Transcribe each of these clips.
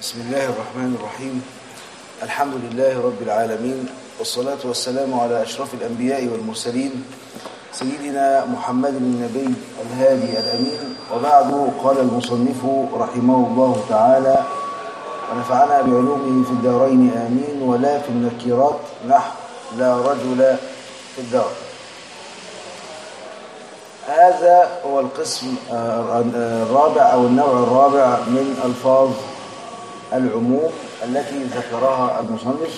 بسم الله الرحمن الرحيم الحمد لله رب العالمين والصلاة والسلام على أشرف الأنبياء والمرسلين سيدنا محمد النبي الهادي الأمين وبعد قال المصنف رحمه الله تعالى ونفعنا بعلومه في الدارين آمين ولا في النكيرات نحو لا رجل في الدار هذا هو القسم الرابع أو النوع الرابع من ألفاظ العموم التي ذكرها المصنف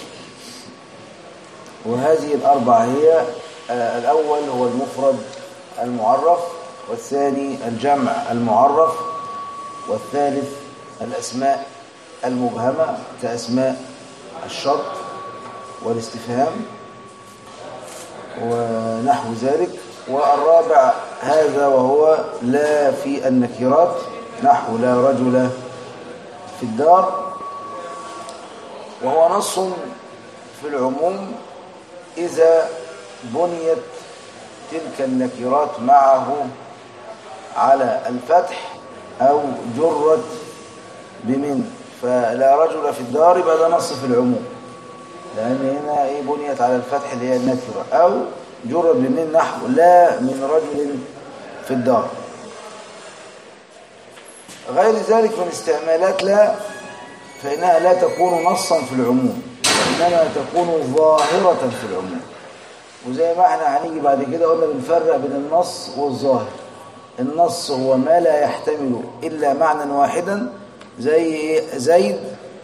وهذه الأربعة هي الأول هو المفرد المعرف والثاني الجمع المعرف والثالث الأسماء المبهمة كأسماء الشرط والاستفهام ونحو ذلك والرابع هذا وهو لا في النكرات نحو لا رجل في الدار وهو نص في العموم إذا بنيت تلك النكرات معه على الفتح أو جرت بمن فلا رجل في الدار يبقى ده نص في العموم لأن هنا إيه بنيت على الفتح اللي هي النكرة أو جرت بمن نحو لا من رجل في الدار غير ذلك من استعمالات لا فإنها لا تكون نصا في العموم وإنما تكون ظاهرة في العموم وزي ما احنا هنيجي بعد كده قلنا بنفرق بين النص والظاهر النص هو ما لا يحتمل إلا معنى واحدا زي زيد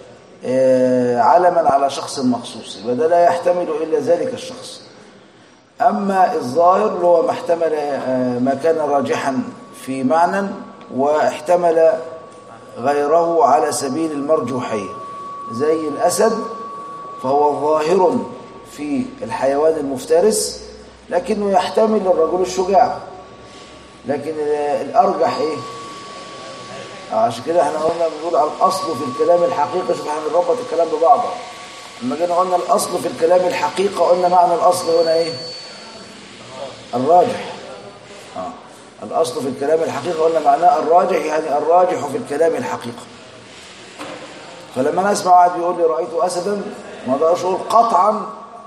علما على شخص مخصوص يبقى ده لا يحتمل إلا ذلك الشخص أما الظاهر اللي هو ما احتمل ما كان راجحا في معنى واحتمل غيره على سبيل المرجوحية زي الأسد فهو ظاهر في الحيوان المفترس لكنه يحتمل الرجل الشجاع لكن الأرجح إيه عشان كده احنا قلنا بنقول على الأصل في الكلام الحقيقة شوف احنا بنربط الكلام ببعضه لما جينا قلنا الأصل في الكلام الحقيقة قلنا معنى الأصل هنا إيه الراجح آه. الأصل في الكلام الحقيقة قلنا معناه الراجح يعني الراجح في الكلام الحقيقة فلما أنا أسمع واحد بيقول لي رأيت أسدا ما اقدرش أقول قطعا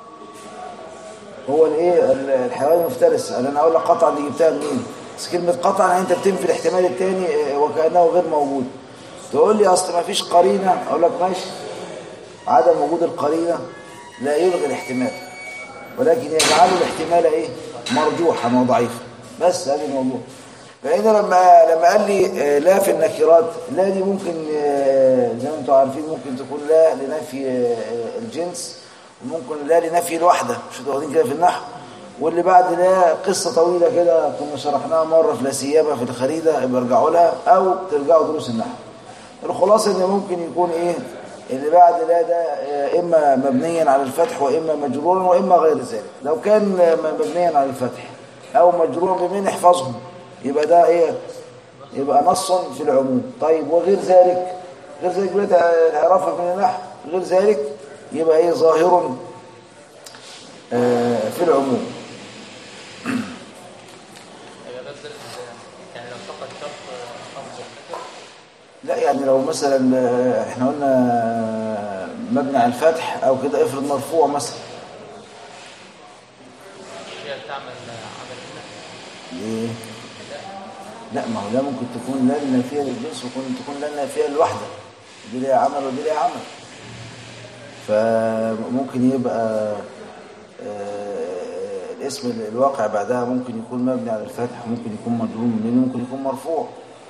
هو الايه الحيوان المفترس انا اقول لك قطعا دي جبتها منين بس كلمه قطعا يعني انت بتنفي الاحتمال الثاني وكانه غير موجود تقول لي اصل ما فيش قرينه اقول لك ماشي عدم وجود القرينه لا يلغي الاحتمال ولكن يجعل الاحتمال ايه مرجوحا وضعيفا بس هذا الموضوع فهنا لما لما قال لي لا في النكرات لا دي ممكن زي ما انتم عارفين ممكن تكون لا لنفي الجنس وممكن لا لنفي الوحدة مش واخدين كده في النحو واللي بعد لا قصة طويلة كده كنا شرحناها مرة في لا سيما في الخريدة يبقى ارجعوا لها أو ترجعوا دروس النحو الخلاصة إن ممكن يكون إيه اللي بعد لا ده إما مبنيا على الفتح وإما مجرورا وإما غير ذلك لو كان مبنيا على الفتح أو مجرورا بمن احفظهم يبقى ده إيه يبقى نص في العموم طيب وغير ذلك غير ذلك هيعرفها من النحو غير ذلك يبقى ايه ظاهر آه في العموم لا يعني لو مثلا احنا قلنا مبني على الفتح او كده افرض مرفوع مثلا ليه لا ما هو لا ممكن تكون لا النافيه للجنس وممكن تكون لا النافيه للوحده دي ليها عمل ودي ليها عمل فممكن يبقى الاسم الواقع بعدها ممكن يكون مبني على الفتح ممكن يكون مجرور منه ممكن يكون مرفوع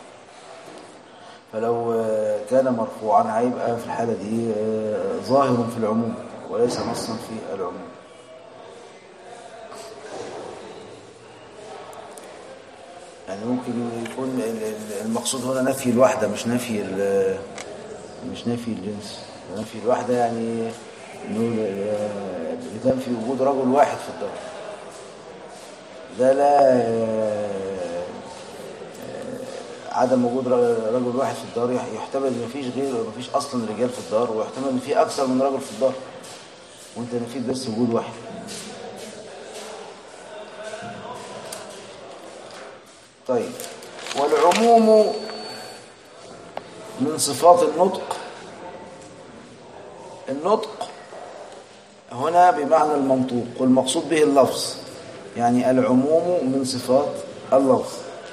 فلو كان مرفوعا هيبقى في الحالة دي ظاهر في العموم وليس نصا في العموم يعني ممكن يكون المقصود هنا نفي الوحدة مش نفي مش نفي الجنس نفي الوحدة يعني انه لتنفي وجود رجل واحد في الدار ده لا عدم وجود رجل واحد في الدار يحتمل ان مفيش غير مفيش اصلا رجال في الدار ويحتمل ان في اكثر من رجل في الدار وانت نفيت بس وجود واحد طيب والعموم من صفات النطق النطق هنا بمعنى المنطوق والمقصود به اللفظ يعني العموم من صفات اللفظ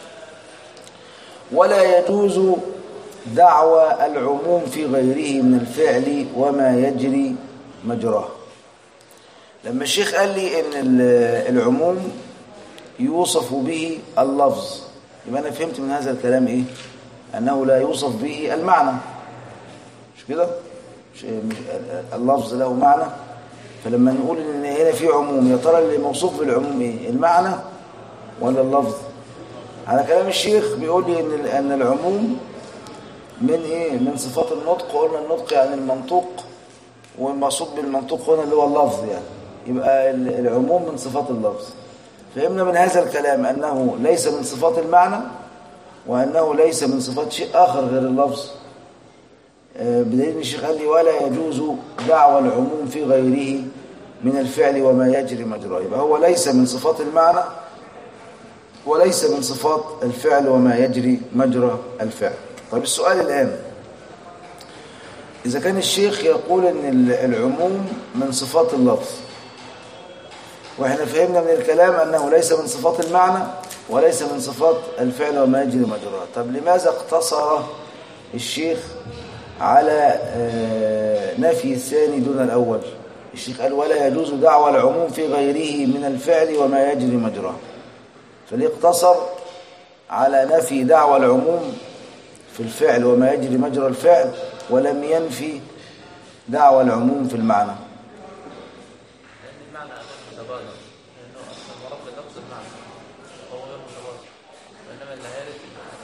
ولا يجوز دعوى العموم في غيره من الفعل وما يجري مجراه لما الشيخ قال لي ان ال- العموم يوصف به اللفظ يبقى انا فهمت من هذا الكلام ايه انه لا يوصف به المعنى مش كده مش مش اللفظ له معنى فلما نقول ان هنا في عموم يا ترى اللي موصوف بالعموم ايه المعنى ولا اللفظ على كلام الشيخ بيقول لي ان ان العموم من ايه من صفات النطق قلنا النطق يعني المنطوق والمقصود بالمنطوق هنا اللي هو اللفظ يعني يبقى ال- العموم من صفات اللفظ فهمنا من هذا الكلام انه ليس من صفات المعنى وانه ليس من صفات شيء اخر غير اللفظ آه، بدليل ان الشيخ قال لي ولا يجوز دعوى العموم في غيره من الفعل وما يجري مجراه يبقى هو ليس من صفات المعنى وليس من صفات الفعل وما يجري مجرى الفعل طيب السؤال الآن إذا كان الشيخ يقول أن ال- العموم من صفات اللفظ وإحنا فهمنا من الكلام أنه ليس من صفات المعنى وليس من صفات الفعل وما يجري مجراه طب لماذا اقتصر الشيخ على آه، نفي الثاني دون الأول الشيخ قال ولا يجوز دعوى العموم في غيره من الفعل وما يجري مجراه فليه اقتصر على نفي دعوى العموم في الفعل وما يجري مجرى الفعل ولم ينفي دعوى العموم في المعنى لأن المعنى غير متبادر لأنه أصلا ورد لفظ المعنى وهو غير متبادر وإنما اللي هيرد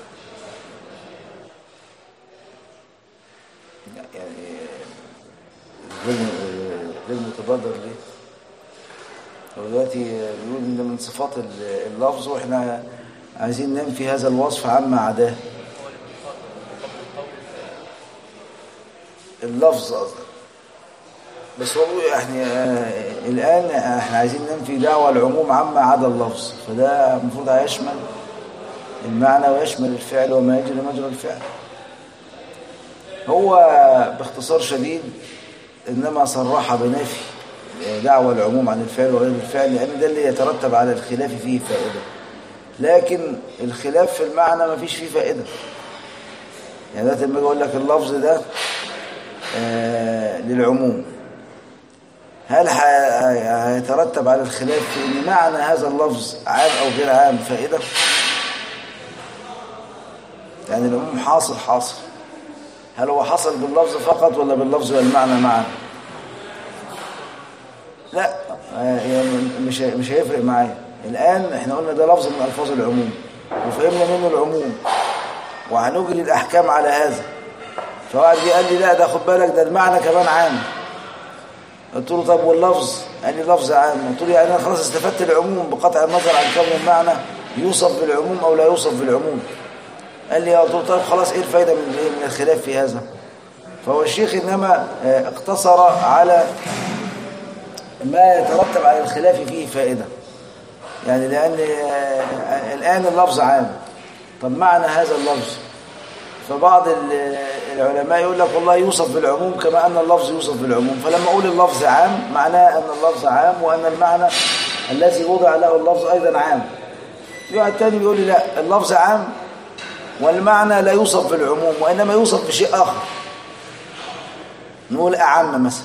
يعني غير غير متبادر ليه؟ هو دلوقتي بيقول ان من صفات اللفظ واحنا عايزين ننفي هذا الوصف عما عداه هو اللي بيفضل قبل القول اللفظ قصدي بس هو بيقول يعني آه، الآن احنا عايزين ننفي دعوى العموم عما عدا اللفظ فده المفروض هيشمل المعنى ويشمل الفعل وما يجري مجرى الفعل هو باختصار شديد إنما صرح بنفي دعوى العموم عن الفعل وغير الفعل لأن ده اللي يترتب على الخلاف فيه فائدة لكن الخلاف في المعنى ما فيش فيه فائدة يعني ده لما يقول لك اللفظ ده آه، للعموم هل ح- هيترتب على الخلاف في ان معنى هذا اللفظ عام او غير عام فائده يعني العموم حاصل حاصل هل هو حصل باللفظ فقط ولا باللفظ والمعنى معا لا آه، يعني مش هي- مش هيفرق معايا الان احنا قلنا ده لفظ من الفاظ العموم وفهمنا منه العموم وهنجري الاحكام على هذا فواحد جه قال لي لا ده خد بالك ده المعنى كمان عام قلت له طب واللفظ قال لي لفظ عام قلت له يعني انا خلاص استفدت العموم بقطع النظر عن كون المعنى يوصف بالعموم او لا يوصف بالعموم قال لي قلت له طيب خلاص ايه الفايده من إيه؟ من الخلاف في هذا فهو الشيخ انما آه، اقتصر على ما يترتب على الخلاف فيه فائده يعني لان آه، الان اللفظ عام طب معنى هذا اللفظ فبعض ال- العلماء يقول لك والله يوصف بالعموم كما أن اللفظ يوصف بالعموم فلما أقول اللفظ عام معناه أن اللفظ عام وأن المعنى الذي وضع له اللفظ أيضا عام في واحد تاني بيقول لي لا اللفظ عام والمعنى لا يوصف بالعموم وإنما يوصف بشيء آخر نقول أعم مثلا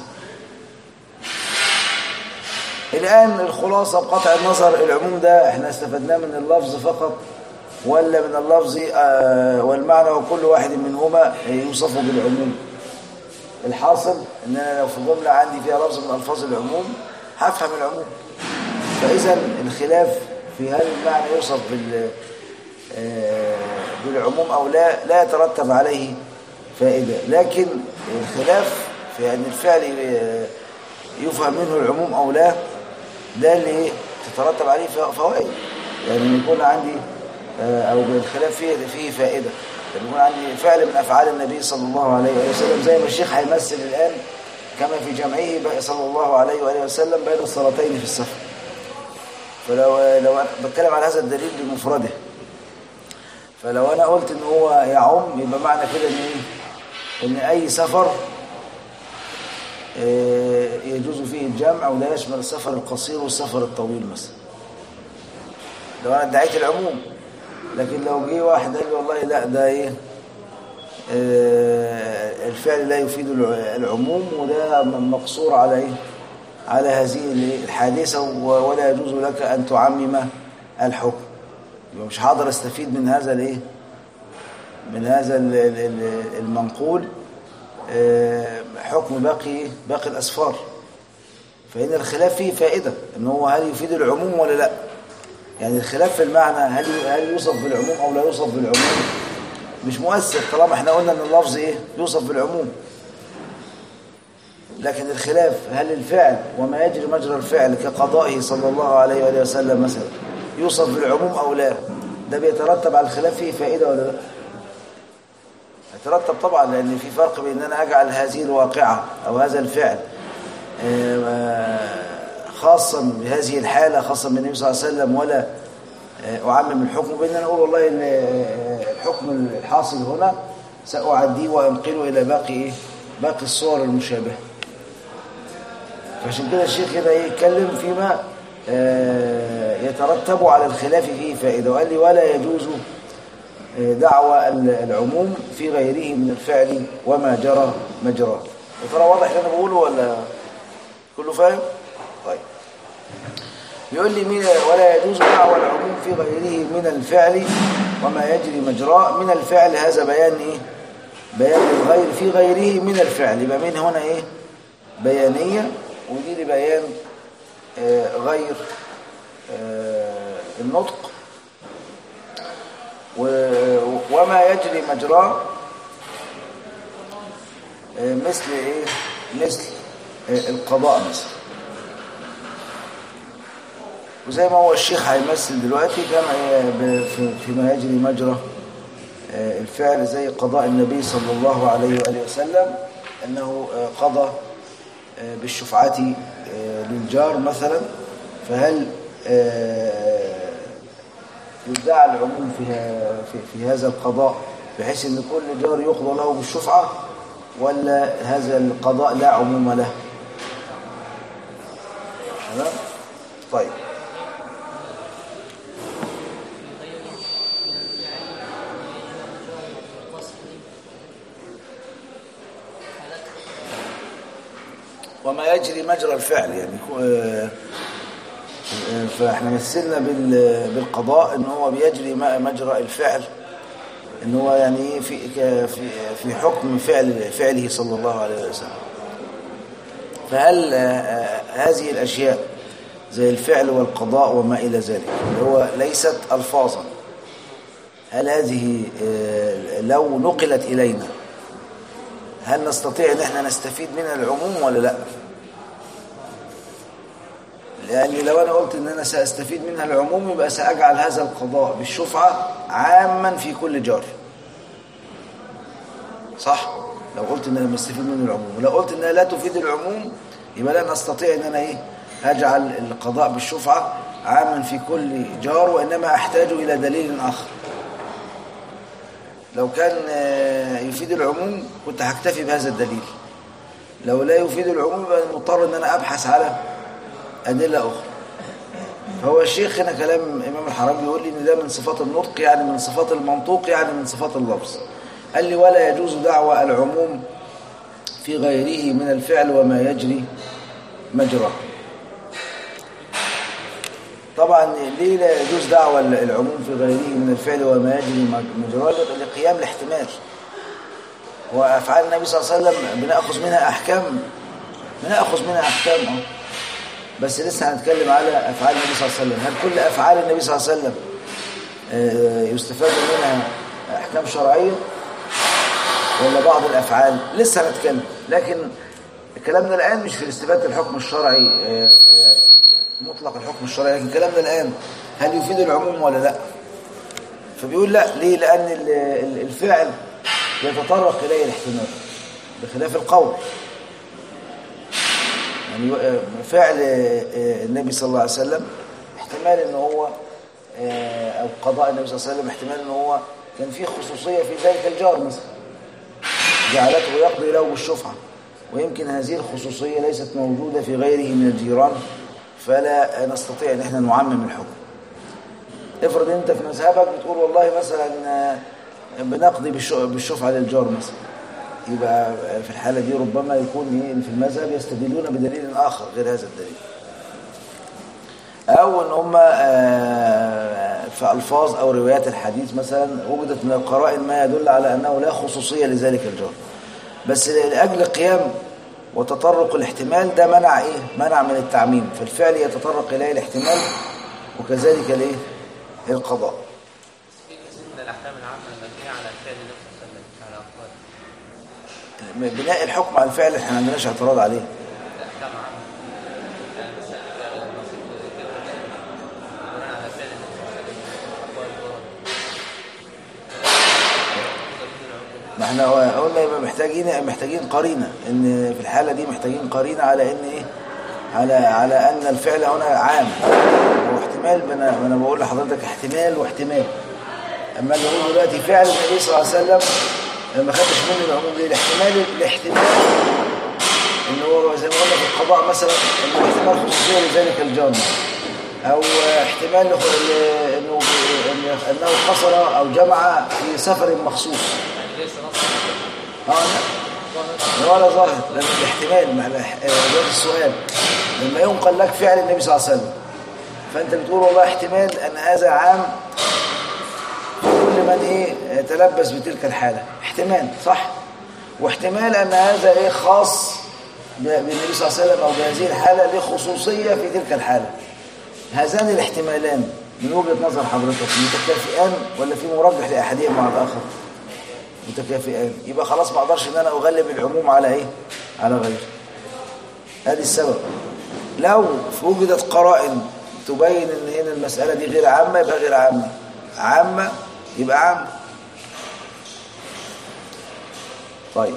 الآن الخلاصة بقطع النظر العموم ده احنا استفدناه من اللفظ فقط ولا من اللفظ آه، والمعنى وكل واحد منهما يوصف بالعموم الحاصل ان انا لو في جملة عندي فيها لفظ من الفاظ العموم هفهم العموم فاذا الخلاف في هل المعنى يوصف بال آه، بالعموم او لا لا يترتب عليه فائدة لكن الخلاف في ان الفعل آه، يفهم منه العموم او لا ده اللي تترتب عليه فوائد يعني يكون عندي آه، او بالخلاف فيه فيه فائده يعني يكون عندي فعل من افعال النبي صلى الله عليه وآله وسلم زي ما الشيخ هيمثل الان كما في جمعه بقى صلى الله عليه واله وسلم بين الصلاتين في السفر فلو لو أنا بتكلم على هذا الدليل بمفرده فلو انا قلت ان هو يعم يبقى معنى كده ان ايه ان اي سفر آه، يجوز فيه الجمع ولا يشمل السفر القصير والسفر الطويل مثلا لو انا ادعيت العموم لكن لو جه واحد قال لي والله لا ده ايه آه، الفعل لا يفيد الع- العموم وده م- مقصور على ايه على هذه ال- الحادثه و- ولا يجوز لك ان تعمم الحكم يبقى مش هقدر استفيد من هذا الايه من هذا ال- ال- ال- المنقول آه، حكم باقي باقي الاسفار فإن الخلاف فيه فائدة إن هو هل يفيد العموم ولا لا يعني الخلاف في المعنى هل هل يوصف بالعموم أو لا يوصف بالعموم مش مؤثر طالما احنا قلنا ان اللفظ ايه يوصف بالعموم لكن الخلاف هل الفعل وما يجري مجرى الفعل كقضائه صلى الله عليه وآله وسلم مثلا يوصف بالعموم أو لا ده بيترتب على الخلاف فيه فائدة ولا لا يترتب طبعا لأن في فرق بين أن أنا أجعل هذه الواقعة أو هذا الفعل آه، خاصا بهذه الحالة خاصا بالنبي صلى الله عليه وسلم ولا آه، أعمم الحكم بأن أنا أقول والله إن آه، الحكم الحاصل هنا سأعديه وأنقله إلى باقي إيه؟ باقي الصور المشابهة عشان كده الشيخ هنا إيه يتكلم فيما آه، يترتب على الخلاف فيه فائدة وقال لي ولا يجوز آه، دعوى العموم في غيره من الفعل وما جرى مجراه وترى واضح اللي انا بقوله ولا كله فاهم طيب يقول لي مين ولا يجوز دعوى العموم في غيره من الفعل وما يجري مجراه من الفعل هذا بيان ايه بيان الغير في غيره من الفعل يبقى من هنا ايه بيانيه ودي لبيان آه غير آه النطق و- وما يجري مجراه آه، مثل ايه مثل آه، القضاء مثلا وزي ما هو الشيخ هيمثل دلوقتي كما هي ب- في- فيما يجري مجرى آه، الفعل زي قضاء النبي صلى الله عليه وآله وسلم أنه آه، قضى آه، بالشفعة آه، للجار مثلا فهل آه، يدعى العموم في, في, في هذا القضاء بحيث ان كل جار يقضى له بالشفعة ولا هذا القضاء لا عموم له تمام طيب وما يجري مجرى الفعل يعني آه، آه، فاحنا مثلنا بال- بالقضاء ان هو بيجري م- مجرى الفعل ان هو يعني إيه في ك- في في حكم فعل فعله صلى الله عليه وسلم فهل آه، آه، هذه الاشياء زي الفعل والقضاء وما الى ذلك اللي هو ليست الفاظا هل هذه آه، لو نقلت الينا هل نستطيع ان احنا نستفيد منها العموم ولا لا لأني لو أنا قلت إن أنا سأستفيد منها العموم يبقى سأجعل هذا القضاء بالشفعة عاما في كل جار صح؟ لو قلت إن أنا مستفيد من العموم ولو قلت إنها لا تفيد العموم يبقى لا نستطيع إن أنا إيه أجعل القضاء بالشفعة عاما في كل جار وإنما أحتاج إلى دليل آخر لو كان آه، يفيد العموم كنت هكتفي بهذا الدليل لو لا يفيد العموم يبقى مضطر ان انا ابحث على ادله اخرى فهو الشيخ هنا كلام امام الحرام بيقول لي ان ده من صفات النطق يعني من صفات المنطوق يعني من صفات اللفظ قال لي ولا يجوز دعوى العموم في غيره من الفعل وما يجري مجراه طبعا ليه لا يجوز دعوى العموم في غيره من الفعل وما يجري مجراه لقيام الاحتمال وافعال النبي صلى الله عليه وسلم بناخذ منها احكام بناخذ منها احكام اه بس لسه هنتكلم على افعال النبي صلى الله عليه وسلم هل كل افعال النبي صلى الله عليه وسلم آه، يستفاد منها احكام شرعيه ولا بعض الافعال لسه هنتكلم لكن كلامنا الان مش في استفاده الحكم الشرعي آه، آه، مطلق الحكم الشرعي لكن كلامنا الان هل يفيد العموم ولا لا فبيقول لا ليه لان ال- ال- الفعل يتطرق اليه الاحتمال بخلاف القول يعني آه، فعل آه، آه، النبي صلى الله عليه وسلم احتمال ان هو آه، او قضاء النبي صلى الله عليه وسلم احتمال ان هو كان فيه خصوصيه في ذلك الجار مثلا جعلته يقضي له بالشفعه ويمكن هذه الخصوصية ليست موجودة في غيره من الجيران فلا نستطيع ان احنا نعمم الحكم افرض انت في مذهبك بتقول والله مثلا آه، بنقضي بالشو- بالشفعة للجار مثلا يبقى في الحالة دي ربما يكون ايه في المذهب يستدلون بدليل آخر غير هذا الدليل أو إن هم آه، في ألفاظ أو روايات الحديث مثلا وجدت من القرائن ما يدل على أنه لا خصوصية لذلك الجار بس لأجل قيام وتطرق الاحتمال ده منع إيه؟ منع من التعميم فالفعل يتطرق إليه الاحتمال وكذلك الإيه؟ القضاء في كثير من الأحكام العامة المبنية على فعل النبي صلى الله عليه وسلم على أقوال بناء الحكم على الفعل احنا ما عندناش اعتراض عليه الأحكام عامة يعني مثلا النصيب كده بناء على فعل النبي صلى الله عليه وسلم أقوال الورد ما احنا قلنا يبقى محتاجين محتاجين قرينه ان في الحاله دي محتاجين قرينه على ان ايه على على ان الفعل هنا عام واحتمال ما انا ما انا بقول لحضرتك احتمال واحتمال اما اللي بقول دلوقتي فعل النبي صلى الله عليه وسلم ما خدتش منه العموم ليه الاحتمال الاحتمال ان هو زي ما قلنا في القضاء مثلا انه احتمال خصوصيه لذلك الجان او احتمال لخ- ل- انه إن- انه قصر او جمع في سفر مخصوص يعني ليس نص اه لا ولا ظاهر لان الاحتمال مع الإح- آه، جواب السؤال لما ينقل لك فعل النبي صلى الله عليه وسلم فانت بتقول والله احتمال ان هذا عام في كل من ايه آه، تلبس بتلك الحاله احتمال صح واحتمال ان هذا ايه خاص ب- بالنبي صلى الله عليه وسلم او بهذه الحاله له خصوصيه في تلك الحاله هذان الاحتمالان من وجهه نظر حضرتك متكافئان ولا في مرجح لاحدهما مع الاخر متكافئان يبقى خلاص ما اقدرش ان انا اغلب العموم على ايه على غيره ادي السبب لو وجدت قرائن تبين ان هنا المساله دي غير عامه يبقى غير عامه عامه يبقى عامه طيب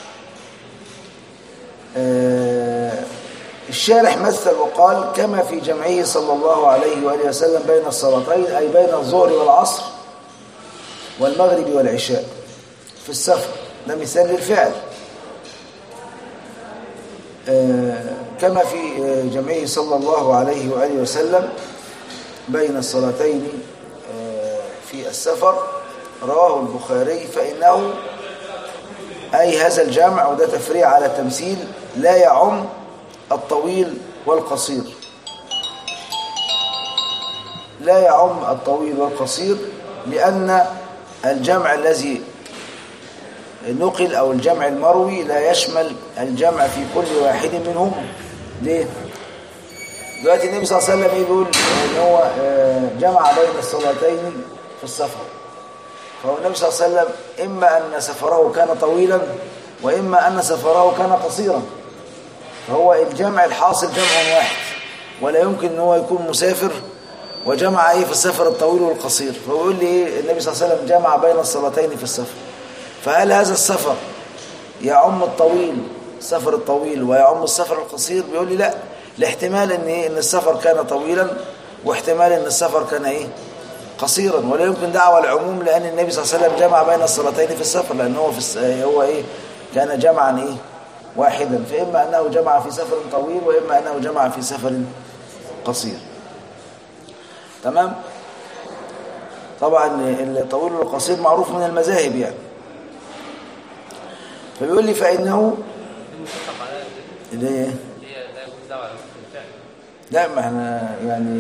آه الشارح مثل وقال كما في جمعه صلى الله عليه واله وسلم بين الصلاتين اي بين الظهر والعصر والمغرب والعشاء في السفر ده مثال للفعل آه، كما في آه، جمعه صلى الله عليه وآله وسلم بين الصلاتين آه، في السفر رواه البخاري فإنه أي هذا الجمع وده تفريع على التمثيل لا يعم الطويل والقصير لا يعم الطويل والقصير لأن الجمع الذي نقل أو الجمع المروي لا يشمل الجمع في كل واحد منهم ليه؟ دلوقتي النبي صلى الله عليه وسلم إيه بيقول ان هو آه، جمع بين الصلاتين في السفر فهو النبي صلى الله عليه وسلم إما أن سفره كان طويلا وإما أن سفره كان قصيرا فهو الجمع الحاصل جمع واحد ولا يمكن ان هو يكون مسافر وجمع ايه في السفر الطويل والقصير فهو يقول لي ايه النبي صلى الله عليه وسلم جمع بين الصلاتين في السفر فهل هذا السفر يعم الطويل السفر الطويل ويعم السفر القصير بيقول لي لا لاحتمال ان ايه ان السفر كان طويلا واحتمال ان السفر كان ايه قصيرا ولا يمكن دعوة العموم لان النبي صلى الله عليه وسلم جمع بين الصلاتين في السفر لان هو في الس... هو ايه كان جمعا ايه واحدا فاما انه جمع في سفر طويل واما انه جمع في سفر قصير تمام طبعا الطويل والقصير معروف من المذاهب يعني فبيقول لي فانه دي متفق عليها دي اللي هي هي لا يكون دعوة على حكم الفعل لا ما احنا يعني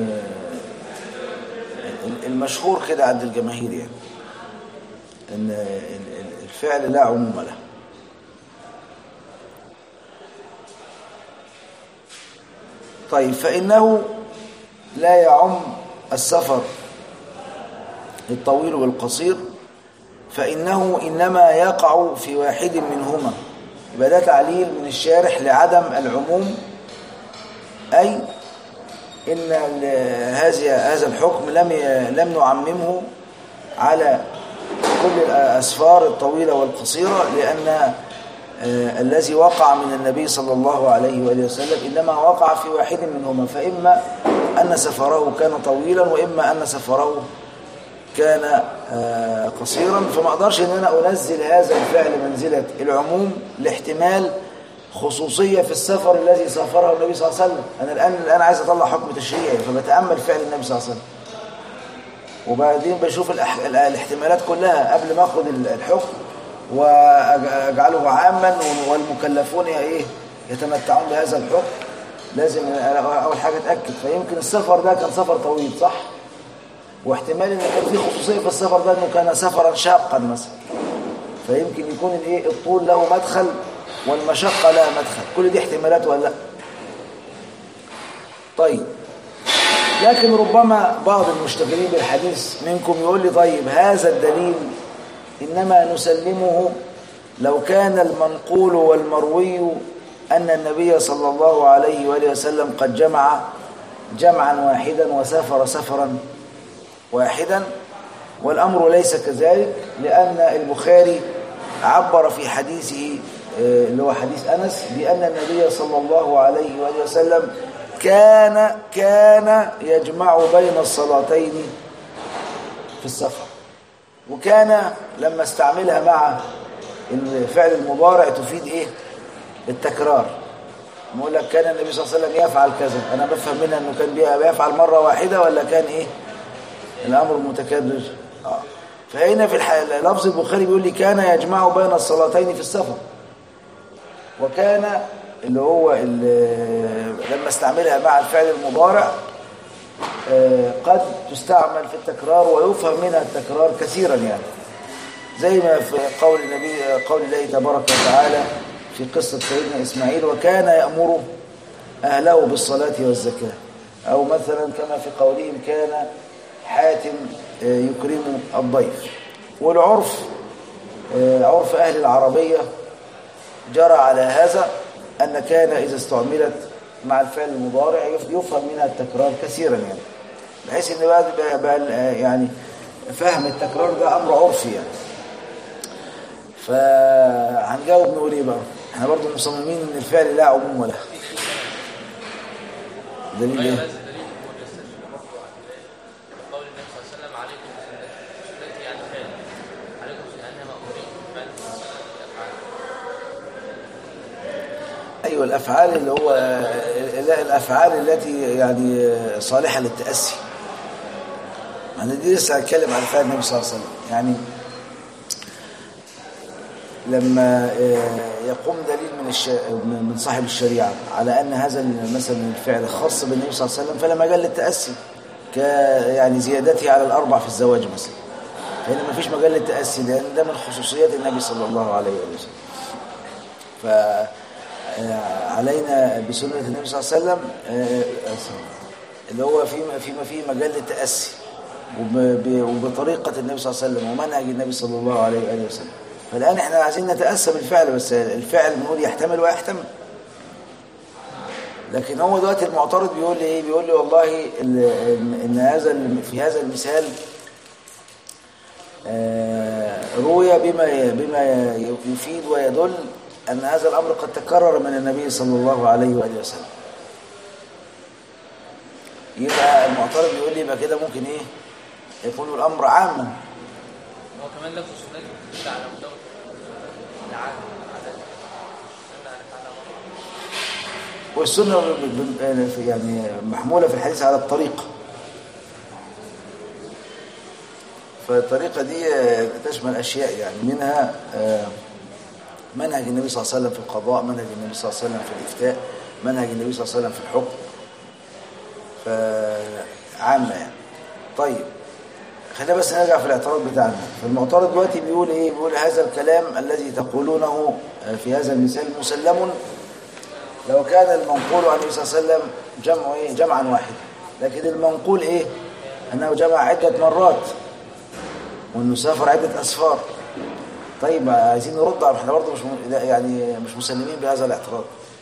المشهور كده عند الجماهير يعني ان الفعل لا عموم له طيب فإنه لا يعم السفر الطويل والقصير فإنه إنما يقع في واحد منهما يبقى ده تعليل من الشارح لعدم العموم أي إن ال- هذه هذا الحكم لم ي- لم نعممه على كل الأسفار الطويلة والقصيرة لأن آه، الذي وقع من النبي صلى الله عليه وآله وسلم إنما وقع في واحد منهما فإما أن سفره كان طويلا وإما أن سفره كان آه، قصيرا فما أقدرش أن أنا أنزل هذا الفعل منزلة العموم لاحتمال خصوصية في السفر الذي سافره النبي صلى الله عليه وسلم أنا الآن الآن عايز أطلع حكم تشريعي فبتأمل فعل النبي صلى الله عليه وسلم وبعدين بشوف الأح... الاحتمالات كلها قبل ما أخذ الحكم وأجعله عاما والمكلفون إيه يتمتعون بهذا الحكم لازم أول حاجة أتأكد فيمكن السفر ده كان سفر طويل صح؟ واحتمال ان كان في خصوصيه في السفر ده انه كان سفرا شاقا مثلا فيمكن يكون الايه الطول له مدخل والمشقه لها مدخل كل دي احتمالات ولا لا طيب لكن ربما بعض المشتغلين بالحديث منكم يقول لي طيب هذا الدليل انما نسلمه لو كان المنقول والمروي ان النبي صلى الله عليه واله وسلم قد جمع جمعا واحدا وسافر سفرا واحدا والأمر ليس كذلك لأن البخاري عبر في حديثه اللي هو حديث أنس بأن النبي صلى الله عليه وآله وسلم كان كان يجمع بين الصلاتين في السفر وكان لما استعملها مع الفعل المضارع تفيد ايه التكرار نقول لك كان النبي صلى الله عليه وسلم يفعل كذا انا بفهم منها انه كان بيفعل مره واحده ولا كان ايه الأمر متكرر آه. فهنا في الح... لفظ البخاري بيقول لي كان يجمع بين الصلاتين في السفر وكان اللي هو اللي لما استعملها مع الفعل المضارع آه قد تستعمل في التكرار ويفهم منها التكرار كثيرا يعني زي ما في قول النبي قول الله تبارك وتعالى في قصة سيدنا إسماعيل وكان يأمر أهله بالصلاة والزكاة أو مثلا كما في قولهم كان حاتم يكرم الضيف والعرف عرف أهل العربية جرى على هذا أن كان إذا استعملت مع الفعل المضارع يفهم منها التكرار كثيرا يعني بحيث ان بقى, بقى يعني فهم التكرار ده امر عرفي يعني فهنجاوب نقول ايه بقى احنا برضه مصممين ان الفعل لا عموم ولا دليل ايه ايوه الافعال اللي هو الافعال التي يعني صالحه للتاسي انا دي لسه هتكلم عن فعل النبي صلى الله عليه وسلم يعني لما يقوم دليل من الش... من صاحب الشريعه على ان هذا مثلا الفعل خاص بالنبي صلى الله عليه وسلم فلا مجال للتاسي ك يعني زيادته على الاربع في الزواج مثلا فهنا ما فيش مجال للتاسي لان ده من خصوصيات النبي صلى الله عليه وسلم ف علينا بسنة النبي صلى الله عليه وسلم اللي هو فيما فيما فيه مجال للتأسي وبطريقة النبي صلى الله عليه وسلم ومنهج النبي صلى الله عليه وآله وسلم فالآن احنا عايزين نتأسى بالفعل بس الفعل بنقول يحتمل ويحتمل لكن هو دلوقتي المعترض بيقول لي ايه بيقول لي والله ان هذا في هذا المثال روي بما بما يفيد ويدل أن هذا الأمر قد تكرر من النبي صلى الله عليه وآله وسلم يبقى المعترض يقول لي يبقى كده ممكن إيه يكون الأمر عاما هو كمان له خصوصيات بتدل على مدار العام والسنة يعني محمولة في الحديث على الطريقة فالطريقة دي تشمل أشياء يعني منها منهج النبي صلى الله عليه وسلم في القضاء منهج النبي صلى الله عليه وسلم في الإفتاء منهج النبي صلى الله عليه وسلم في الحكم فعامة يعني طيب خلينا بس نرجع في الاعتراض بتاعنا فالمعترض دلوقتي بيقول ايه بيقول هذا الكلام الذي تقولونه في هذا المثال مسلم لو كان المنقول عن النبي صلى الله عليه وسلم جمع ايه جمعا واحدا لكن المنقول ايه انه جمع عدة مرات وانه سافر عدة اسفار طيب عايزين نرد على احنا برضه مش م... يعني مش مسلمين بهذا الاعتراض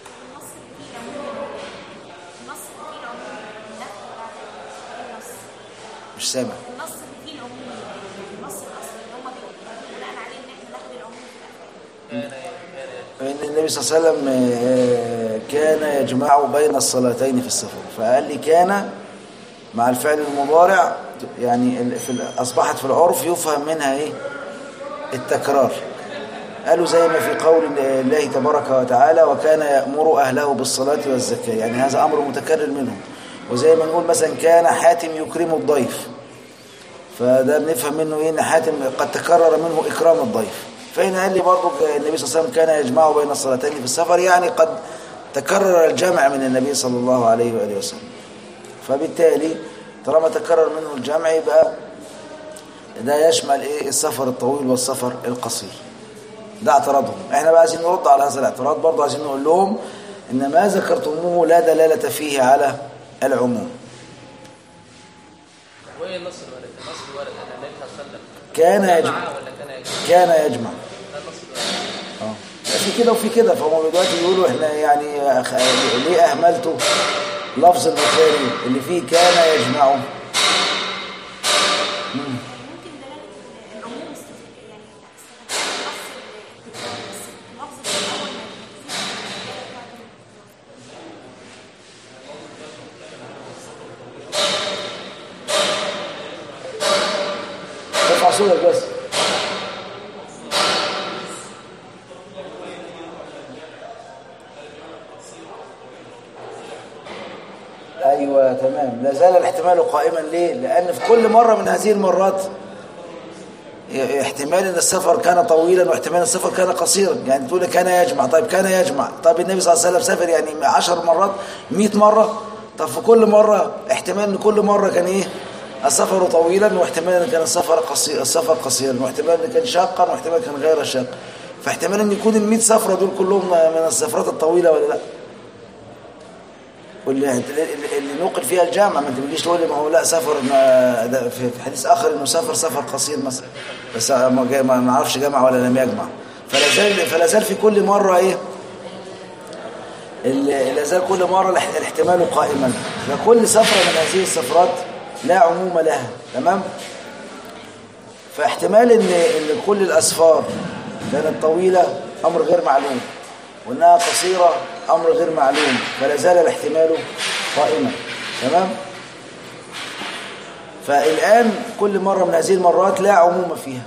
مش سامع النص فيه العموم النص الاصلي اللي هم بناء عليه ان احنا ناخد العموم في الاخر ان النبي صلى الله عليه وسلم كان يجمع بين الصلاتين في السفر فقال لي كان مع الفعل المضارع يعني في اصبحت في العرف يفهم منها ايه التكرار قالوا زي ما في قول الله تبارك وتعالى وكان يأمر أهله بالصلاة والزكاة يعني هذا أمر متكرر منهم وزي ما نقول مثلا كان حاتم يكرم الضيف فده بنفهم منه ايه ان حاتم قد تكرر منه اكرام الضيف فهنا قال لي برضه النبي صلى الله عليه وسلم كان يجمع بين الصلاتين في السفر يعني قد تكرر الجمع من النبي صلى الله عليه واله وسلم فبالتالي طالما تكرر منه الجمع يبقى ده يشمل ايه السفر الطويل والسفر القصير ده اعتراضهم احنا بقى عايزين نرد على هذا الاعتراض برضه عايزين نقول لهم ان ما ذكرتموه لا دلاله فيه على العموم وايه النص الوارد؟ النص الوارد ان النبي صلى الله عليه وسلم كان جمع يجمع ولا كان يجمع؟ كان يجمع ده النص الوارد اه في كده وفي كده فهم دلوقتي بيقولوا احنا يعني أخ- ليه اهملتوا لفظ البخاري اللي فيه كان يجمعه ممكن دلالة العموم استف- يعني استفاد نص الكتاب بس اللفظ الأول ما ارفع صوتك بس ايوه تمام لا زال الاحتمال قائما ليه لان في كل مره من هذه المرات ي- احتمال ان السفر كان طويلا واحتمال السفر كان قصيرا يعني تقول كان يجمع طيب كان يجمع طيب النبي صلى الله عليه وسلم سافر يعني 10 مرات 100 مره طب في كل مره احتمال ان كل مره كان ايه السفر طويلا واحتمال ان كان السفر قصير السفر قصيرا واحتمال ان كان شاقا واحتمال كان غير شاق فاحتمال ان يكون ال 100 سفره دول كلهم من السفرات الطويله ولا لا واللي اللي نوقل فيها الجامع ما انت بتجيش تقول لي ما هو لا سافر ما ده في في حديث اخر انه سافر سفر قصير مثلا بس ما جا- ما نعرفش جمع ولا لم يجمع فلا زال فلا زال في كل مره ايه ال- لا زال كل مره الاح- الاحتمال قائما فكل سفره من هذه السفرات لا عموم لها تمام فاحتمال ان ان كل الاسفار كانت طويله امر غير معلوم وانها قصيره امر غير معلوم فلا زال الاحتمال قائما تمام فالان كل مره من هذه المرات لا عموم فيها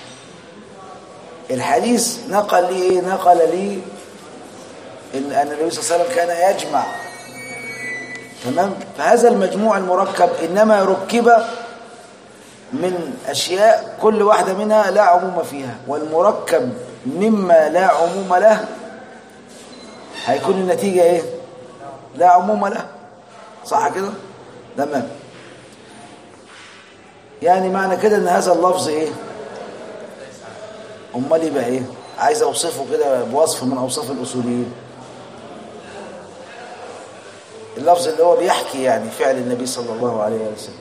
الحديث نقل لي ايه نقل لي ان ان النبي صلى الله عليه وسلم كان يجمع تمام فهذا المجموع المركب انما ركب من أشياء كل واحدة منها لا عموم فيها والمركب مما لا عموم له هيكون النتيجة إيه؟ لا عموم له صح كده؟ تمام يعني معنى كده إن هذا اللفظ إيه؟ أمال يبقى إيه؟ عايز أوصفه كده بوصف من أوصاف الأصوليين اللفظ اللي هو بيحكي يعني فعل النبي صلى الله عليه وسلم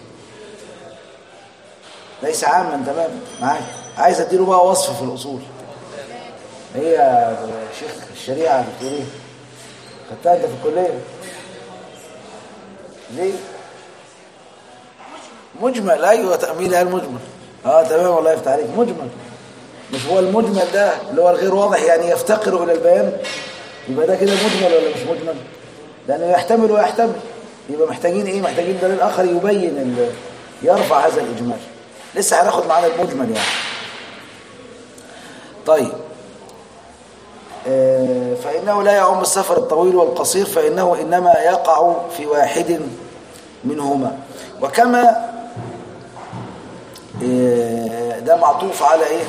ليس عاما تمام معاك عايز اديله بقى وصف في الاصول هي يا شيخ الشريعه بتقول ايه خدتها انت في الكليه ليه مجمل ايوه تامين قال مجمل اه تمام الله يفتح عليك مجمل مش هو المجمل ده اللي هو الغير واضح يعني يفتقر الى البيان يبقى ده كده مجمل ولا مش مجمل لانه يحتمل ويحتمل يبقى محتاجين ايه محتاجين دليل اخر يبين ال- يرفع هذا الاجمال لسه هناخد معانا المجمل يعني طيب آه، فإنه لا يعم السفر الطويل والقصير فإنه إنما يقع في واحد منهما وكما آه، ده معطوف على إيه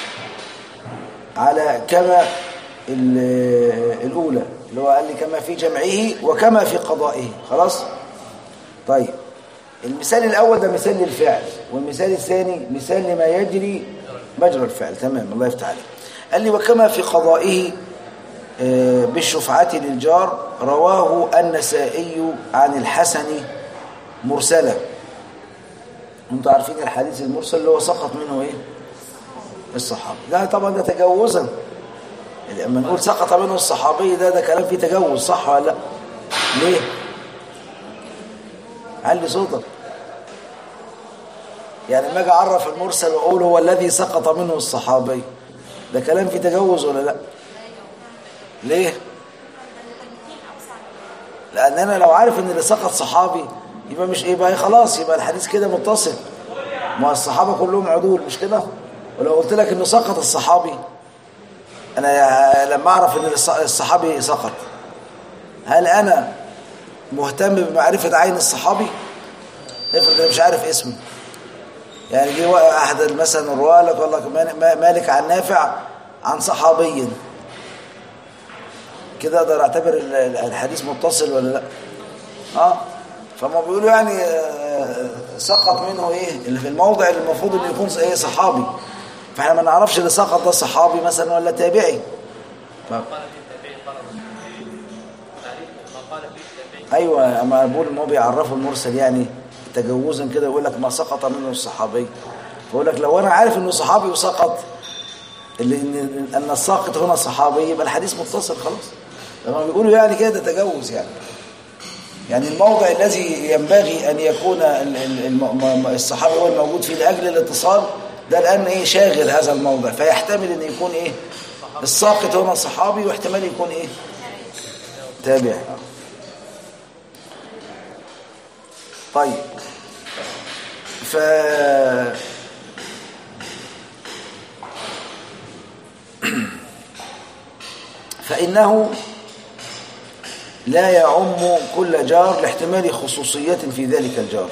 على كما ال- الأولى اللي هو قال لي كما في جمعه وكما في قضائه خلاص طيب المثال الأول ده مثال للفعل والمثال الثاني مثال لما يجري مجرى الفعل تمام الله يفتح عليك قال لي وكما في قضائه آه، بالشفعة للجار رواه النسائي عن الحسن مرسلا انتوا عارفين الحديث المرسل اللي هو سقط منه ايه الصحابي ده طبعا ده تجوزا لما نقول سقط منه الصحابي ده ده كلام فيه تجوز صح ولا لا ليه علي صوتك يعني لما اجي اعرف المرسل واقول هو الذي سقط منه الصحابي ده كلام فيه تجوز ولا لا ليه لان انا لو عارف ان اللي سقط صحابي يبقى مش يبقى خلاص يبقى الحديث كده متصل ما الصحابه كلهم عدول مش كده ولو قلت لك انه سقط الصحابي انا لما اعرف ان الص- الصحابي سقط هل انا مهتم بمعرفة عين الصحابي افرض انا مش عارف اسمه يعني جه وقع احد مثلا الرواه لك والله ما- مالك عن نافع عن صحابي كده اقدر اعتبر ال- ال- الحديث متصل ولا لا اه فما بيقولوا يعني آه، سقط منه ايه اللي في الموضع اللي المفروض انه يكون ايه صحابي فاحنا ما نعرفش اللي سقط ده صحابي مثلا ولا تابعي ف- قال فيه التابعي فرضا تعريف ما قال فيه التابعي ايوه اما بقول ان هو بيعرفوا المرسل يعني تجوزا كده يقول لك ما سقط منه الصحابي فيقول لك لو انا عارف انه صحابي وسقط اللي ان ان الساقط هنا صحابي يبقى الحديث متصل خلاص لما بيقولوا يعني كده ده تجوز يعني يعني الموضع الذي ينبغي ان يكون ال- ال- الم- م- الصحابي هو الموجود فيه لاجل الاتصال ده الان ايه شاغل هذا الموضع فيحتمل ان يكون ايه الساقط هنا صحابي واحتمال يكون ايه تابع طيب ف فإنه لا يعم كل جار لاحتمال خصوصية في ذلك الجار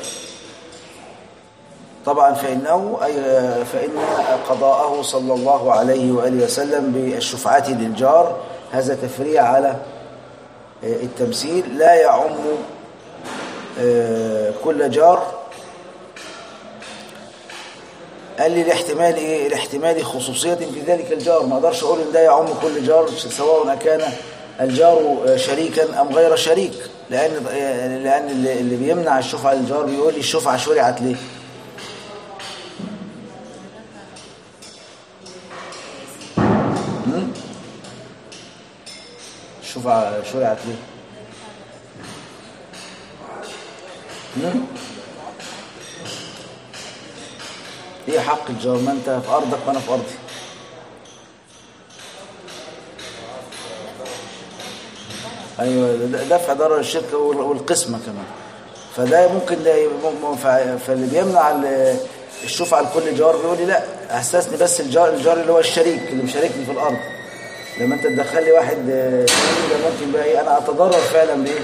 طبعا فإنه أي فإن قضاءه صلى الله عليه وآله وسلم بالشفعة للجار هذا تفريع على التمثيل لا يعم آه، كل جار قال لي الاحتمال ايه الاحتمال خصوصية في ذلك الجار ما اقدرش اقول ان ده يعم كل جار سواء كان الجار شريكا ام غير شريك لان لان اللي اللي بيمنع الشفعة للجار بيقول لي الشفعة شرعت ليه هم؟ الشفعة شرعت ليه هم؟ ايه حق الجار ما انت في ارضك وانا في ارضي ايوه ده- دفع ضرر الشركه وال- والقسمه كمان فده ممكن ده يبقى م- م- فا- فاللي بيمنع ال- الشفعه لكل جار بيقول لي لا استثني بس الجار الجار اللي هو الشريك اللي مشاركني في الارض لما انت تدخل لي واحد آه، ثاني ده ممكن بقى ايه انا اتضرر فعلا بايه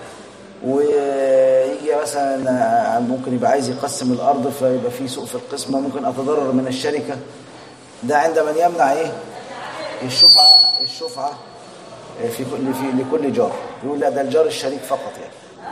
ويجي مثلا ممكن يبقى عايز يقسم الارض فيبقى في سوء في القسمه ممكن اتضرر من الشركه ده عند من يمنع ايه الشفعه الشفعه في كل في لكل جار يقول لا ده الجار الشريك فقط يعني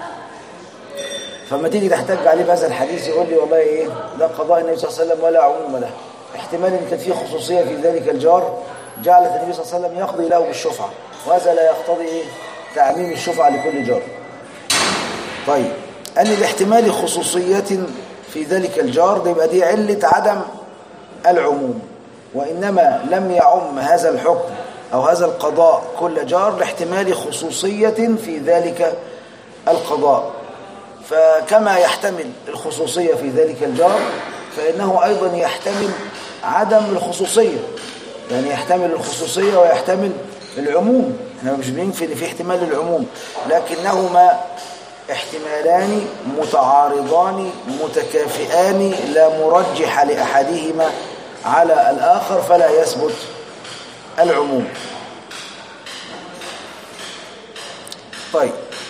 فلما تيجي تحتج عليه بهذا الحديث يقول لي والله ايه ده قضاء النبي صلى الله عليه وسلم ولا عموم له احتمال ان كانت فيه خصوصيه في ذلك الجار جعلت النبي صلى الله عليه وسلم يقضي له بالشفعه وهذا لا يقتضي ايه تعميم الشفعه لكل جار طيب قال لي لاحتمال خصوصية في ذلك الجار ده يبقى دي علة عدم العموم وإنما لم يعم هذا الحكم أو هذا القضاء كل جار لاحتمال خصوصية في ذلك القضاء فكما يحتمل الخصوصية في ذلك الجار فإنه أيضا يحتمل عدم الخصوصية يعني يحتمل الخصوصية ويحتمل العموم احنا مش بننفي ان في احتمال للعموم لكنهما احتمالان متعارضان متكافئان لا مرجح لأحدهما على الآخر فلا يثبت العموم طيب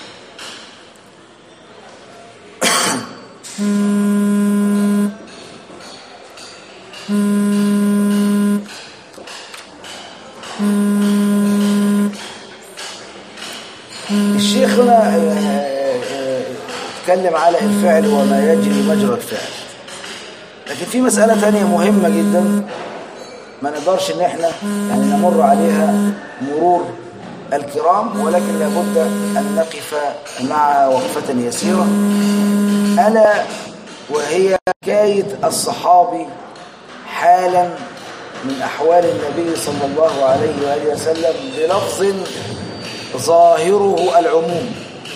الشيخ هنا آه، آه، اتكلم على الفعل وما يجري مجرى الفعل لكن في مسألة تانية مهمة جدا ما نقدرش ان احنا يعني نمر عليها مرور الكرام ولكن لابد ان نقف مع وقفة يسيرة ألا وهي حكاية الصحابي حالا من أحوال النبي صلى الله عليه وآله وسلم بلفظ ظاهره العموم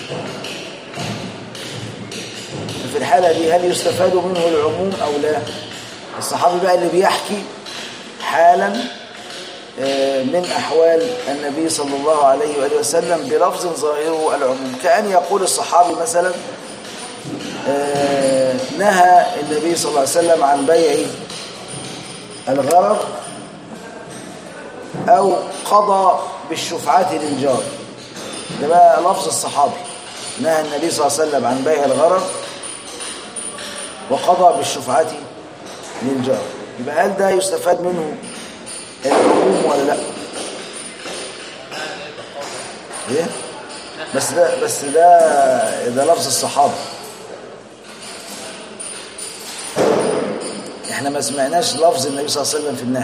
في الحالة دي هل يستفاد منه العموم أو لا الصحابي بقى اللي بيحكي حالا آه، من أحوال النبي صلى الله عليه وآله وسلم بلفظ ظاهره العموم كأن يقول الصحابي مثلا آه، نهى النبي صلى الله عليه وسلم عن بيع الغرض أو قضى بالشفعة للجار ده بقى لفظ الصحابي نهى النبي صلى الله عليه وسلم عن بيع الغرر وقضى بالشفعة للجار يبقى هل ده يستفاد منه العموم ولا لا ايه بس ده بس ده ده لفظ الصحابه احنا ما سمعناش لفظ النبي صلى الله عليه وسلم في النهي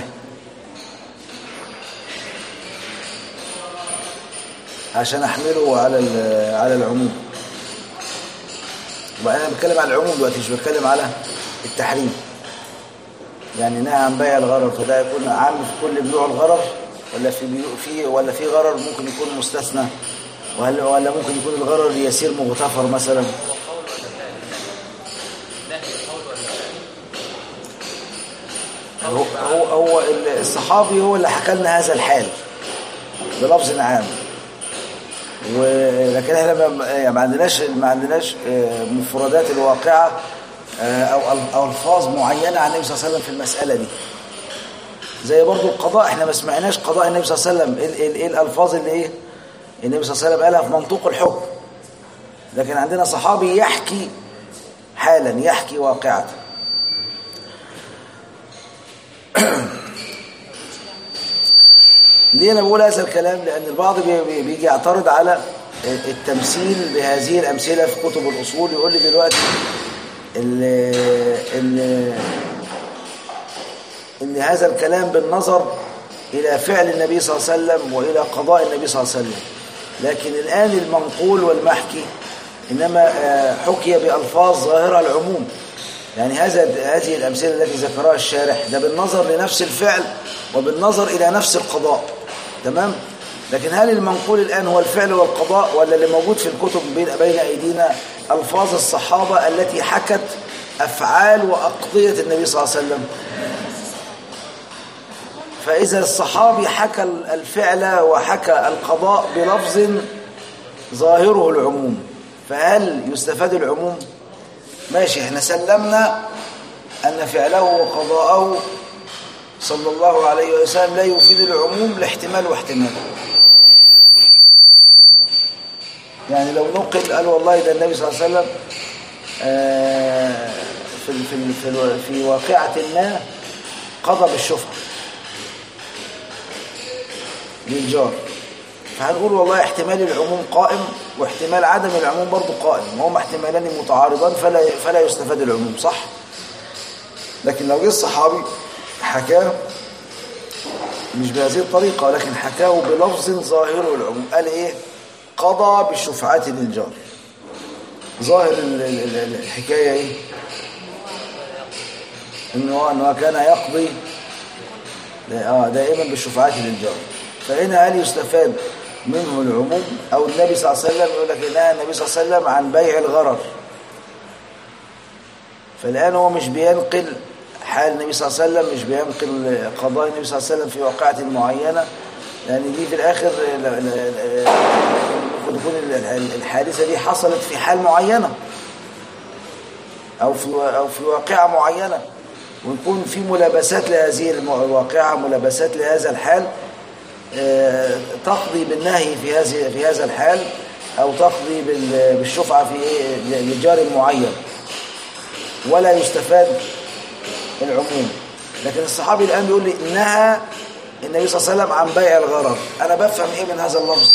عشان احمله على ال- على العموم وانا بتكلم على العموم دلوقتي مش بتكلم على التحريم يعني نهى عن بيع الغرر فده يكون عام في كل بيوع الغرر ولا في بيو في ولا في غرر ممكن يكون مستثنى وهل ولا ممكن يكون الغرر يسير مغتفر مثلا هو قول ولا فعل؟ نهي قول ولا فعل؟ هو هو هو الصحابي هو اللي حكى لنا هذا الحال بلفظ عام ولكن احنا ما- يعني ما عندناش ما عندناش آه، مفردات الواقعه آه، او أل- او الفاظ معينه عن النبي صلى الله عليه وسلم في المساله دي زي برضو القضاء احنا ما سمعناش قضاء النبي صلى الله عليه وسلم ايه ايه- ايه الالفاظ اللي ايه النبي صلى الله عليه وسلم قالها في منطوق الحكم لكن عندنا صحابي يحكي حالا يحكي واقعه ليه انا بقول هذا الكلام لان البعض بي- بي- بيجي يعترض على التمثيل بهذه الامثله في كتب الاصول يقول لي دلوقتي ال ال ان هذا الكلام بالنظر الى فعل النبي صلى الله عليه وسلم والى قضاء النبي صلى الله عليه وسلم لكن الان المنقول والمحكي انما آه، حكي بالفاظ ظاهره العموم يعني هذا هذه الامثله التي ذكرها الشارح ده بالنظر لنفس الفعل وبالنظر الى نفس القضاء تمام لكن هل المنقول الان هو الفعل والقضاء ولا اللي موجود في الكتب بين بين ايدينا الفاظ الصحابه التي حكت افعال واقضيه النبي صلى الله عليه وسلم فاذا الصحابي حكى الفعل وحكى القضاء بلفظ ظاهره العموم فهل يستفاد العموم ماشي احنا سلمنا أن فعله وقضاءه صلى الله عليه وسلم لا يفيد العموم لاحتمال واحتمال يعني لو نقل قال والله ده النبي صلى الله عليه وسلم آه، في في في في واقعة ما قضى بالشفعة للجار فهنقول والله احتمال العموم قائم واحتمال عدم العموم برضه قائم وهما احتمالان متعارضان فلا فلا يستفاد العموم صح لكن لو جه الصحابي حكاه مش بهذه الطريقة ولكن حكاه بلفظ ظاهره العموم قال ايه قضى بالشفعة للجار ظاهر ال- ال- ال- الحكاية ايه انه انه كان يقضي اه دائما بالشفعات للجار فهنا هل يستفاد منه العموم او النبي صلى الله عليه وسلم يقول لك نهى النبي صلى الله عليه وسلم عن بيع الغرر فالان هو مش بينقل حال النبي صلى الله عليه وسلم مش بينقل قضاء النبي صلى الله عليه وسلم في واقعة معينة لأن دي في الآخر ل- ل- ل- ممكن تكون ال- ال- الحادثة دي حصلت في حال معينة أو في أو في واقعة معينة ويكون في ملابسات لهذه الم- الواقعة ملابسات لهذا الحال آه، تقضي بالنهي في هذه في هذا الحال أو تقضي بال- بالشفعة في إيه؟ لجار معين ولا يستفاد العموم لكن الصحابي الآن بيقول لي نهى النبي صلى الله عليه وسلم عن بيع الغرر أنا بفهم إيه من هذا اللفظ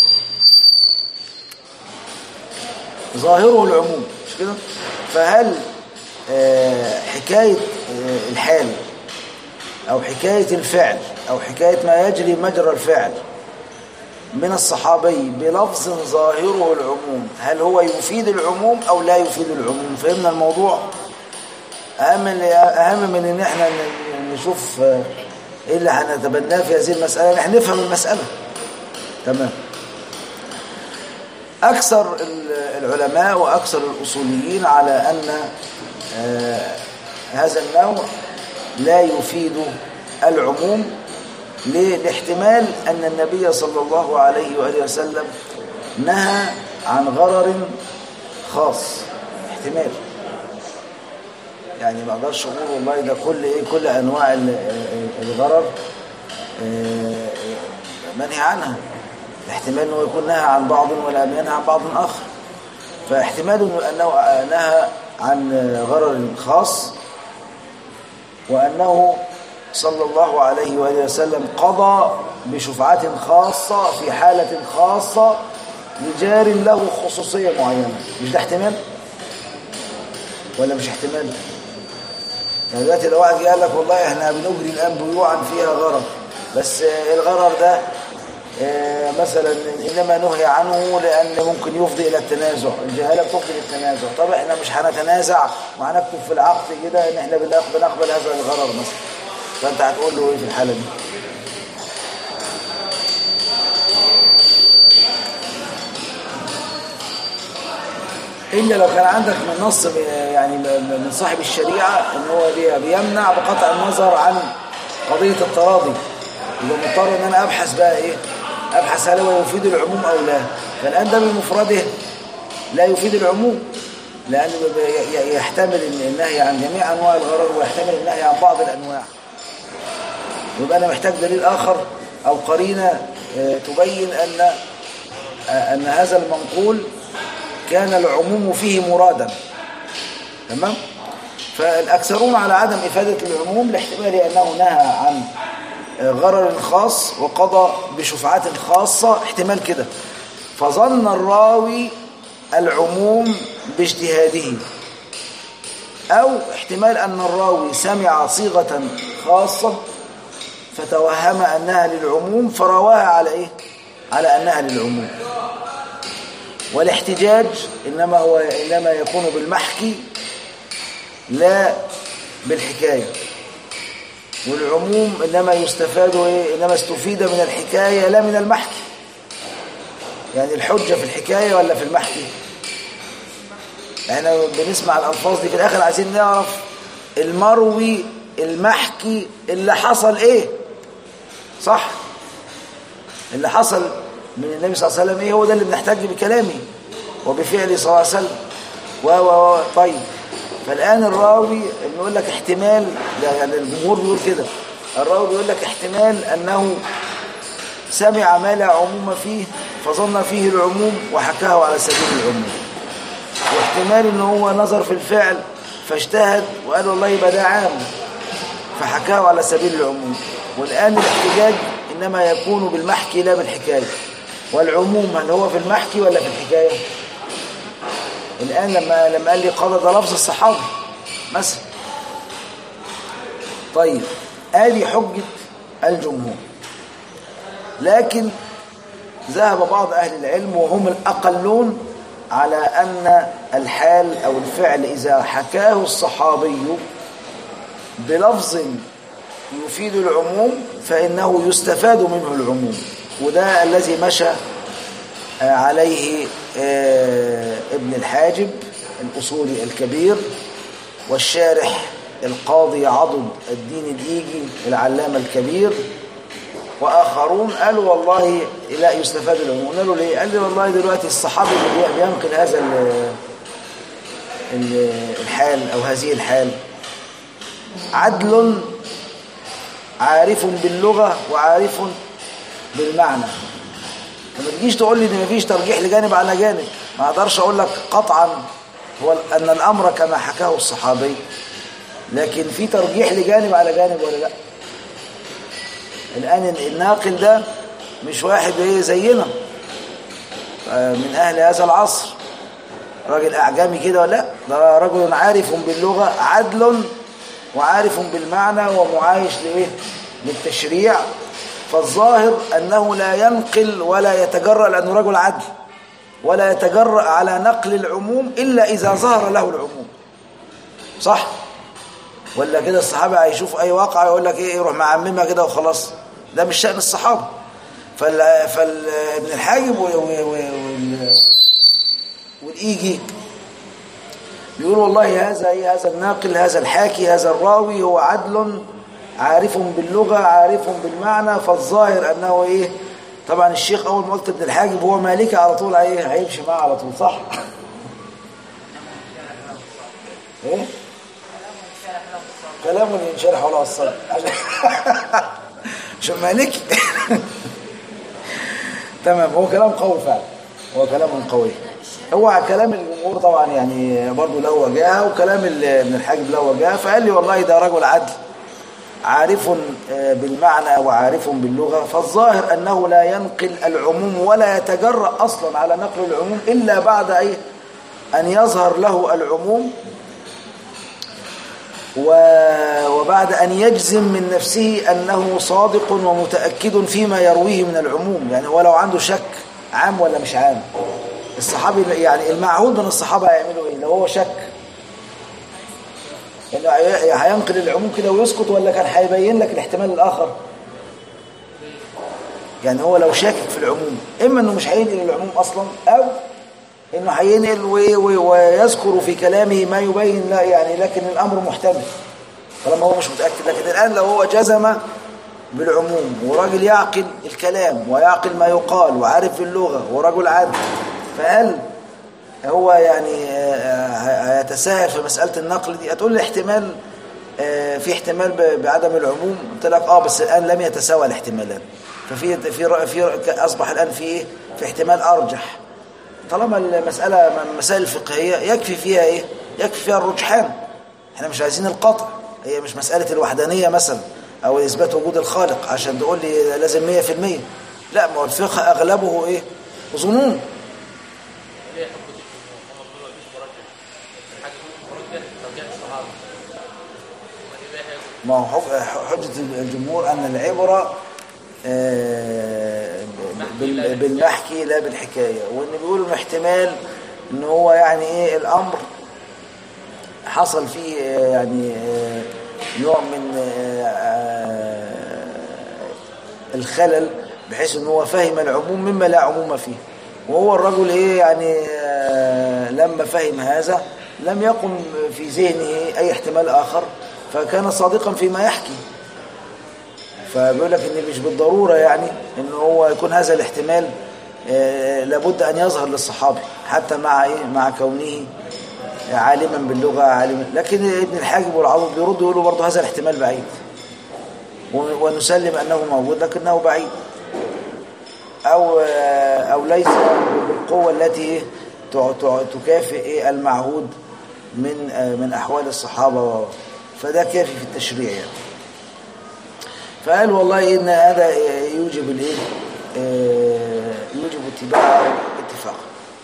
ظاهره العموم مش كده فهل آه، حكاية آه، الحال أو حكاية الفعل أو حكاية ما يجري مجرى الفعل من الصحابي بلفظ ظاهره العموم هل هو يفيد العموم أو لا يفيد العموم فهمنا الموضوع أهم من أهم من إن إحنا ن- نشوف آه، إيه اللي هنتبناه في هذه المسألة نحن نفهم المسألة تمام أكثر ال- العلماء وأكثر الأصوليين على أن آه، هذا النوع لا يفيد العموم ليه؟ لاحتمال أن النبي صلى الله عليه وآله وسلم نهى عن غرر خاص احتمال يعني ما اقدرش اقول والله ده كل ايه كل انواع ال- الغرر آه، منهي عنها احتمال انه يكون نهى عن بعض ولم ينهى عن بعض اخر فاحتمال انه انه نهى عن غرر خاص وانه صلى الله عليه واله وسلم قضى بشفعة خاصة في حالة خاصة لجار له خصوصية معينة مش ده احتمال ولا مش احتمال يعني دلوقتي لو واحد قال لك والله احنا بنجري الان بيوعا فيها غرر بس آه، الغرر ده آه، مثلا انما نهي عنه لان ممكن يفضي الى التنازع الجهاله بتفضي للتنازع طب احنا مش هنتنازع وهنكتب في العقد كده ان احنا بنقبل بنقبل هذا الغرر مثلا فانت هتقول له ايه في الحاله دي إلا لو كان عندك من نص يعني من صاحب الشريعة إن هو بي- بيمنع بقطع النظر عن قضية التراضي يبقى مضطر إن أنا أبحث بقى إيه أبحث هل هو يفيد العموم أو لا فالآن ده بمفرده لا يفيد العموم لأنه ب- ي- يحتمل إن- النهي عن جميع أنواع الغرر ويحتمل النهي عن بعض الأنواع يبقى أنا محتاج دليل آخر أو قرينة آه، تبين أن آه، أن هذا المنقول كان العموم فيه مرادا تمام فالأكثرون على عدم إفادة العموم لاحتمال أنه نهى عن غرر خاص وقضى بشفعات خاصة احتمال كده فظن الراوي العموم باجتهاده أو احتمال أن الراوي سمع صيغة خاصة فتوهم أنها للعموم فرواها على إيه؟ على أنها للعموم والاحتجاج إنما هو إنما يكون بالمحكي لا بالحكاية والعموم إنما يستفاد إيه؟ إنما استفيد من الحكاية لا من المحكي يعني الحجة في الحكاية ولا في المحكي احنا بنسمع الألفاظ دي في الآخر عايزين نعرف المروي المحكي اللي حصل ايه صح اللي حصل من النبي صلى الله عليه وسلم ايه هو ده اللي بنحتاج بكلامه وبفعله صلى الله عليه وسلم و و و طيب فالآن الراوي بيقول لك احتمال ده يعني الجمهور بيقول كده الراوي بيقول لك احتمال أنه سمع ما لا عموم فيه فظن فيه العموم وحكاه على سبيل العموم واحتمال ان هو نظر في الفعل فاجتهد وقال والله يبقى ده عام فحكاه على سبيل العموم والآن الاحتجاج إنما يكون بالمحكي لا بالحكاية والعموم هل هو في المحكي ولا في الحكاية الآن لما لما قال لي قضى ده لفظ الصحابي مثلا طيب ادي حجة الجمهور لكن ذهب بعض أهل العلم وهم الأقلون على أن الحال أو الفعل إذا حكاه الصحابي بلفظ يفيد العموم فإنه يستفاد منه العموم وده الذي مشى عليه ابن الحاجب الأصولي الكبير والشارح القاضي عضد الدين الإيجي العلامة الكبير وآخرون قالوا والله لا يستفاد العموم قلنا له ليه؟ قال لي والله دلوقتي الصحابي اللي بينقل هذا الحال أو هذه الحال عدل عارف باللغة وعارف بالمعنى فما تجيش تقول لي ان مفيش ترجيح لجانب على جانب ما اقدرش اقول لك قطعا هو ان الامر كما حكاه الصحابي لكن في ترجيح لجانب على جانب ولا لا الان الناقل ده مش واحد ايه زينا من اهل هذا العصر راجل اعجمي كده ولا لا ده رجل عارف باللغة عدل وعارف بالمعنى ومعايش لايه للتشريع فالظاهر أنه لا ينقل ولا يتجرأ لأنه رجل عدل ولا يتجرأ على نقل العموم إلا إذا ظهر له العموم صح ولا كده الصحابة هيشوف أي واقع يقول لك إيه يروح معممها كده وخلاص ده مش شأن الصحابة فال فال ابن الحاجب وال والإيجي بيقول والله هذا إيه هذا الناقل هذا الحاكي هذا الراوي هو عدل عارف باللغة عارف بالمعنى فالظاهر أنه إيه طبعا الشيخ أول ما قلت ابن الحاجب هو مالكي على طول إيه هيمشي معاه على طول صح إيه كلامه ينشرح ولا أصلا عشان مالكي تمام هو كلام قوي فعلا هو كلام قوي هو كلام الجمهور طبعا يعني برضه له وجاهه وكلام ال- ابن الحاجب له وجاهه فقال لي والله ده رجل عدل عارف آه، بالمعنى وعارف باللغة فالظاهر أنه لا ينقل العموم ولا يتجرأ أصلا على نقل العموم إلا بعد أيه أن يظهر له العموم و- وبعد أن يجزم من نفسه أنه صادق ومتأكد فيما يرويه من العموم يعني هو لو عنده شك عام ولا مش عام الصحابي يعني المعهود من الصحابة هيعملوا إيه لو هو شك انه هي- هينقل العموم كده ويسكت ولا كان هيبين لك الاحتمال الاخر يعني هو لو شاكك في العموم اما انه مش هينقل العموم اصلا او انه هينقل و- و- ويذكر في كلامه ما يبين لا يعني لكن الامر محتمل طالما هو مش متاكد لكن الان لو هو جزم بالعموم وراجل يعقل الكلام ويعقل ما يقال وعارف اللغه ورجل عادل فهل هو يعني آه، هيتساهل في مسألة النقل دي هتقول لي احتمال آه، في احتمال ب- بعدم العموم قلت لك اه بس الآن لم يتساوى الاحتمالان ففي في رأي- في رأي- أصبح الآن في ايه في احتمال أرجح طالما المسألة من المسائل الفقهية يكفي فيها ايه يكفي فيها الرجحان احنا مش عايزين القطع هي مش مسألة الوحدانية مثلا أو إثبات وجود الخالق عشان تقول لي لازم 100% لا ما هو الفقه أغلبه ايه ظنون ليه حب دي هم بيقولوا مفيش مرجح الحاجة مرجح لو جاء الصحابة ودي بقى هي- ما هو حج- حجة الجمهور أن العبرة آه، بال- بالمحكي لا بالحكاية وإن بيقولوا إنه احتمال إن هو يعني إيه الأمر حصل فيه آه، يعني آه، نوع من آه، آه، الخلل بحيث إن هو فهم العموم مما لا عموم فيه وهو الرجل إيه يعني آه، لما فهم هذا لم يقم في ذهنه أي احتمال آخر فكان صادقا فيما يحكي فبيقول لك ان مش بالضروره يعني ان هو يكون هذا الاحتمال آه، لابد ان يظهر للصحابي حتى مع ايه مع كونه عالما باللغه عالما لكن ابن الحاجب والعضد بيردوا يقولوا برضه هذا الاحتمال بعيد و- ونسلم انه موجود لكنه بعيد او آه، او ليس بالقوه التي إيه تع- تع- تكافئ إيه المعهود من آه، من احوال الصحابه و- فده كافي في التشريع يعني فقال والله ان هذا يوجب الايه آه، يوجب اتباعه اتفاقا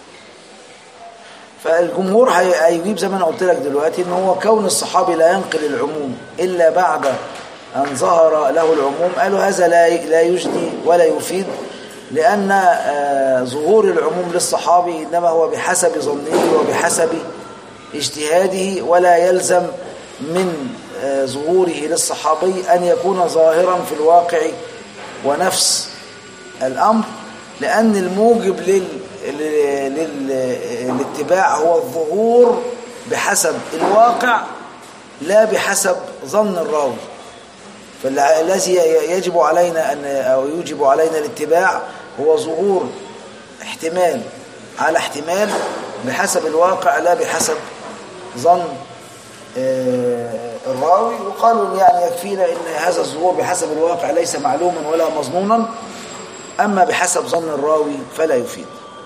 فالجمهور هي- هيجيب زي ما انا قلت لك دلوقتي ان هو كون الصحابي لا ينقل العموم الا بعد ان ظهر له العموم قالوا هذا لا لا يجدي ولا يفيد لان آه، ظهور العموم للصحابي انما هو بحسب ظنه وبحسب اجتهاده ولا يلزم من آه، ظهوره للصحابي أن يكون ظاهرا في الواقع ونفس الأمر لأن الموجب لل... لل... لل... للاتباع هو الظهور بحسب الواقع لا بحسب ظن الراوي فالذي يجب علينا أن أو يوجب علينا الاتباع هو ظهور احتمال على احتمال بحسب الواقع لا بحسب ظن آه، الراوي وقالوا يعني يكفينا ان هذا الظهور بحسب الواقع ليس معلوما ولا مظنونا اما بحسب ظن الراوي فلا يفيد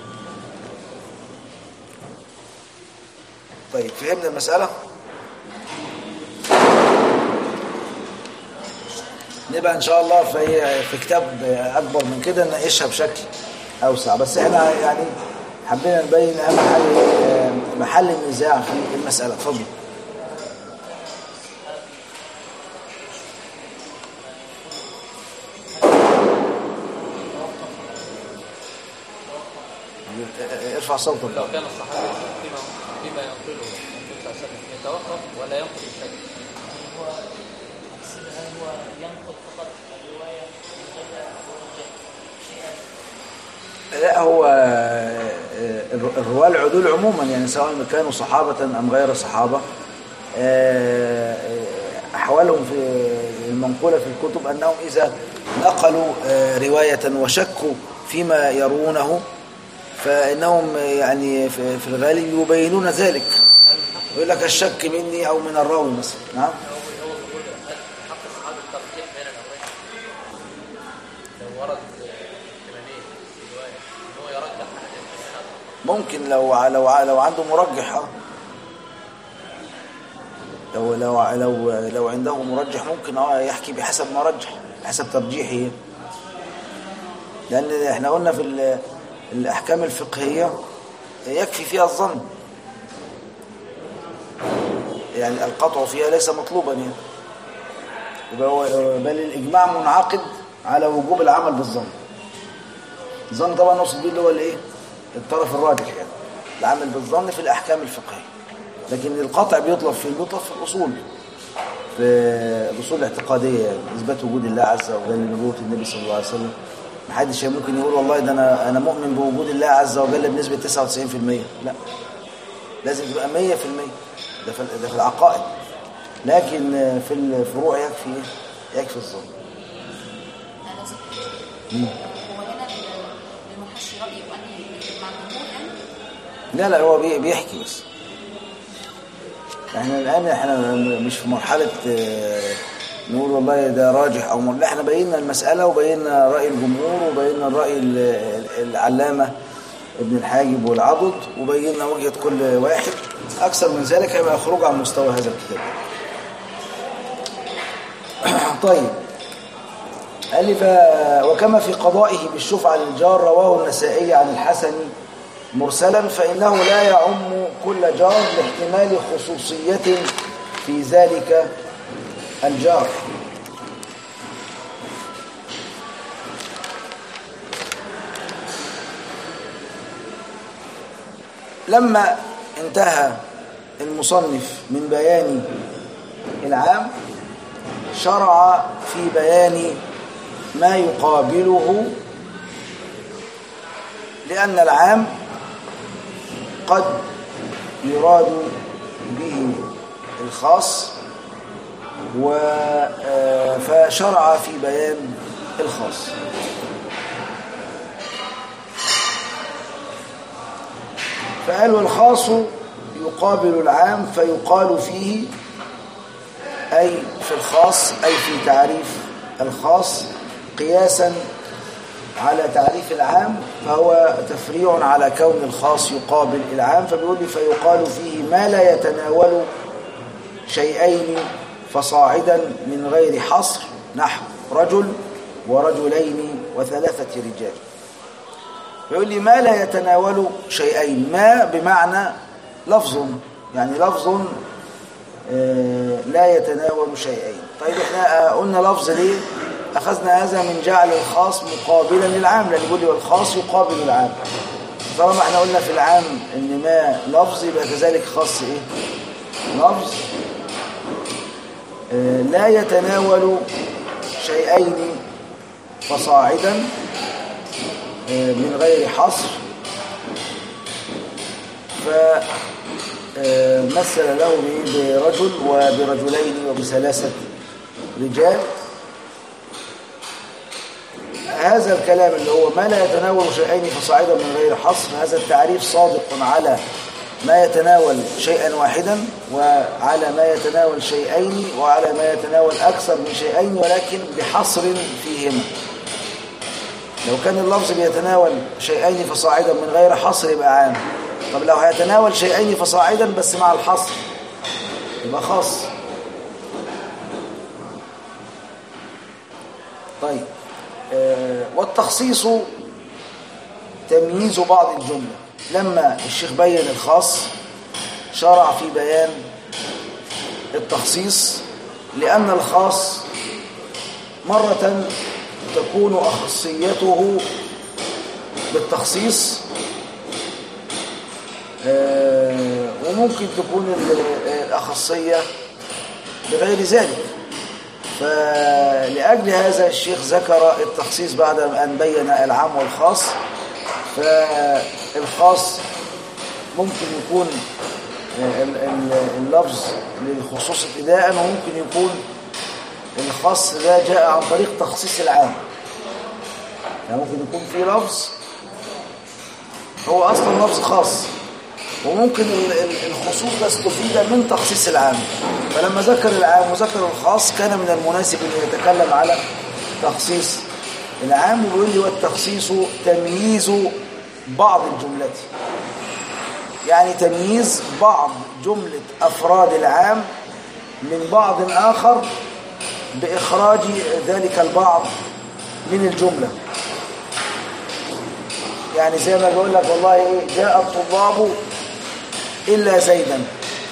طيب فهمنا المسألة نبقى ان شاء الله في في كتاب اكبر من كده نناقشها بشكل اوسع بس احنا يعني حبينا نبين اهم حاجه آه، محل النزاع في المسألة اتفضل ارفع صوتك لو كان الصحابي فيما فيما ينقله النبي صلى الله عليه وسلم يتوقف ولا ينقل الشك هو أقصد هل هو ينقل فقط الرواية من غير توجه شيئا لا هو آه، الر- الرواة العدول عموما يعني سواء كانوا صحابة أم غير صحابة آه، آه، أحوالهم في المنقولة في الكتب أنهم إذا نقلوا آه، رواية وشكوا فيما يروونه فإنهم يعني في في الغالب يبينون ذلك يقول لك الشك مني أو من الراوي مثلا نعم هو هو بيقول حق الصحابة الترجيح بين الأمرين لو ورد احتمالين في رواية ممكن لو ع- لو ع- لو عنده مرجح اه لو لو لو لو عنده مرجح ممكن اه يحكي بحسب ما رجح حسب ترجيحه لان احنا قلنا في ال- الاحكام الفقهيه يكفي فيها الظن يعني القطع فيها ليس مطلوبا يعني يبقى هو- بل الاجماع منعقد على وجوب العمل بالظن الظن طبعا نقصد بيه اللي هو الايه الطرف الراجح يعني العمل بالظن في الاحكام الفقهيه لكن القطع بيطلب في بيطلب في الاصول في الاصول الاعتقاديه يعني اثبات وجود الله عز وجل نبوه النبي صلى الله عليه وسلم محدش ممكن يقول والله ده انا انا مؤمن بوجود الله عز وجل بنسبه 99% لا لازم تبقى 100% ده في ده في العقائد لكن في الفروع يكفي ايه يكفي الظن انا ذكرت هو هنا المحشي رايه ان مع الجمهور يعني لا لا هو بي- بيحكي بس احنا الان احنا مش في مرحله آه، نقول والله ده راجح او مر... لا احنا بينا المساله وبينا راي الجمهور وبينا الراي ال- ال- العلامه ابن الحاجب والعضد وبينا وجهه كل واحد اكثر من ذلك هيبقى خروج عن مستوى هذا الكتاب طيب قال لي ف... وكما في قضائه بالشفعة للجار رواه النسائي عن الحسن مرسلا فإنه لا يعم كل جار لاحتمال خصوصية في ذلك الجار لما انتهى المصنف من بيان العام شرع في بيان ما يقابله لأن العام قد يراد به الخاص و آه، فشرع في بيان الخاص فقال والخاص يقابل العام فيقال فيه أي في الخاص أي في تعريف الخاص قياسا على تعريف العام فهو تفريع على كون الخاص يقابل العام فبيقول لي فيقال فيه ما لا يتناول شيئين فصاعدا من غير حصر نحو رجل ورجلين وثلاثة رجال يقول لي ما لا يتناول شيئين ما بمعنى لفظ يعني لفظ آه، لا يتناول شيئين طيب احنا آه، قلنا لفظ ليه اخذنا هذا من جعل الخاص مقابلا للعام لان يقول لي والخاص يقابل العام طالما احنا قلنا في العام ان ما لفظ يبقى كذلك خاص ايه لفظ آه، لا يتناول شيئين فصاعدا آه، من غير حصر فمثل له بإيه؟ برجل وبرجلين وبثلاثة رجال هذا الكلام اللي هو ما لا يتناول شيئين فصاعدا من غير حصر هذا التعريف صادق على ما يتناول شيئا واحدا وعلى ما يتناول شيئين وعلى ما يتناول أكثر من شيئين ولكن بحصر فيهما لو كان اللفظ بيتناول شيئين فصاعدا من غير حصر يبقى عام طب لو هيتناول شيئين فصاعدا بس مع الحصر يبقى خاص طيب آه والتخصيص تمييز بعض الجملة لما الشيخ بين الخاص شرع في بيان التخصيص لأن الخاص مرة تكون أخصيته بالتخصيص آه، وممكن تكون ال- الأخصية بغير ذلك فلأجل هذا الشيخ ذكر التخصيص بعد أن بين العام والخاص فالخاص ممكن يكون آه، ال- ال- اللفظ للخصوص ابتداء وممكن يكون الخاص ده جاء عن طريق تخصيص العام يعني ممكن يكون في لفظ هو اصلا لفظ خاص وممكن ال- ال- الخصوص ده استفيد من تخصيص العام فلما ذكر العام وذكر الخاص كان من المناسب ان يتكلم على تخصيص العام ويقول لي والتخصيص تمييز بعض الجملة يعني تمييز بعض جملة أفراد العام من بعض آخر بإخراج ذلك البعض من الجملة يعني زي ما بقول لك والله إيه جاء الطلاب إلا زيدا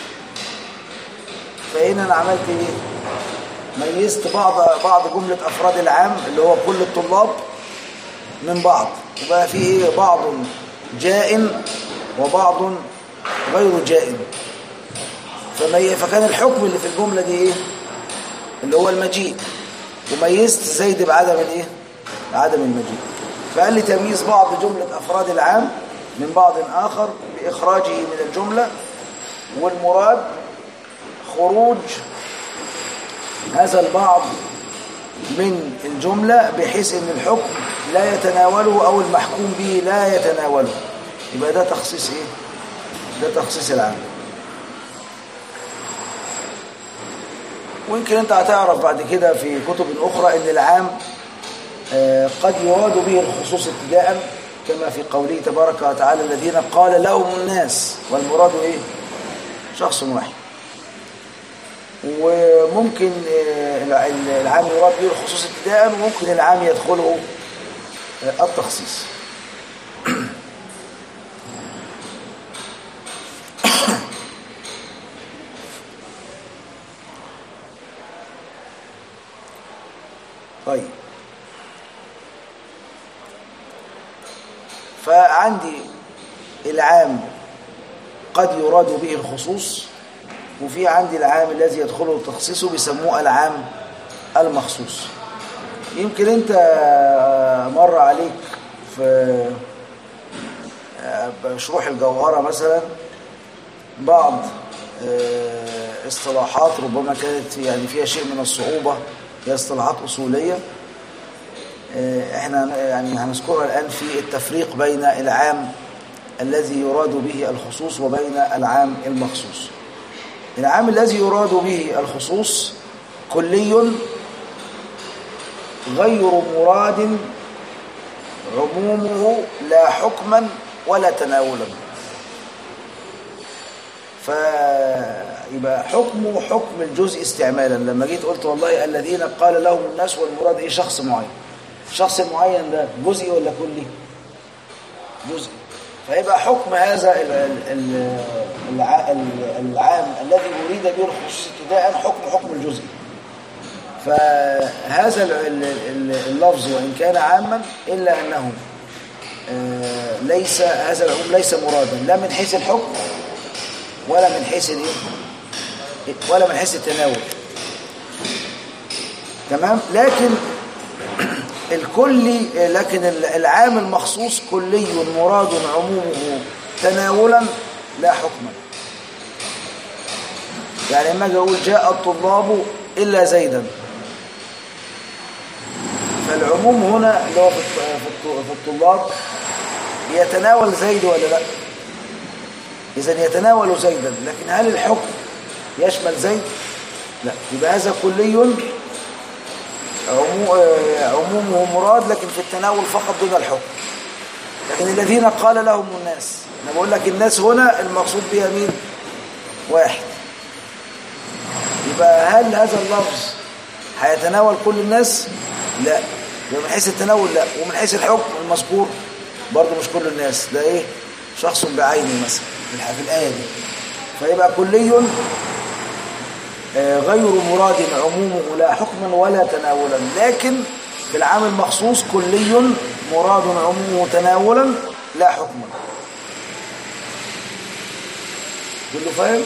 فهنا أنا عملت إيه ميزت بعض بعض جملة أفراد العام اللي هو كل الطلاب من بعض وبقى في إيه بعض جاء وبعض غير جاء فمي... فكان الحكم اللي في الجملة دي إيه اللي هو المجيء وميزت زيد بعدم الإيه بعدم المجيء فقال لي تمييز بعض جملة أفراد العام من بعض آخر بإخراجه من الجملة والمراد خروج هذا البعض من الجملة بحيث ان الحكم لا يتناوله او المحكوم به لا يتناوله يبقى ده تخصيص ايه ده تخصيص العام ويمكن انت هتعرف بعد كده في كتب اخرى ان العام آه، قد يراد به الخصوص ابتداء كما في قوله تبارك وتعالى الذين قال لهم الناس والمراد ايه شخص واحد وممكن آه، العام يراد به الخصوص ابتداء وممكن العام يدخله آه، التخصيص طيب فعندي العام قد يراد به الخصوص وفي عندي العام الذي يدخله التخصيص بيسموه العام المخصوص يمكن انت مر عليك في شروح الجوهرة مثلا بعض اصطلاحات ربما كانت يعني فيها شيء من الصعوبة هي اصطلاحات أصولية احنا يعني هنذكرها الآن في التفريق بين العام الذي يراد به الخصوص وبين العام المخصوص العام الذي يراد به الخصوص كلي غير مراد عمومه لا حكما ولا تناولا فيبقى حكمه حكم الجزء استعمالا لما جيت قلت والله الذين قال لهم الناس والمراد ايه شخص معين الشخص المعين ده جزئي ولا كلي جزئي فيبقى حكم هذا العام الذي يريد به الخصوص ابتداء حكم حكم الجزئي فهذا اللفظ وإن كان عاما إلا أنه ليس هذا العموم ليس مرادا لا من حيث الحكم ولا من حيث ولا من حيث التناول تمام لكن الكلي لكن العام المخصوص كلي مراد عمومه تناولا لا حكما يعني لما اجي اقول جاء الطلاب الا زيدا فالعموم هنا اللي هو في الطلاب يتناول زيد ولا لا اذا يتناول زيدا لكن هل الحكم يشمل زيد لا يبقى هذا كلي عمومه مراد لكن في التناول فقط دون الحكم لكن الذين قال لهم الناس انا بقول لك الناس هنا المقصود بها مين واحد يبقى هل هذا اللفظ هيتناول كل الناس لا يبقى من حيث التناول لا ومن حيث الحكم المذكور برضه مش كل الناس ده ايه شخص بعينه مثلا في الايه دي فيبقى كلي غير مراد عمومه لا حكما ولا تناولا لكن في العام المخصوص كلي مراد عمومه تناولا لا حكما كله فاهم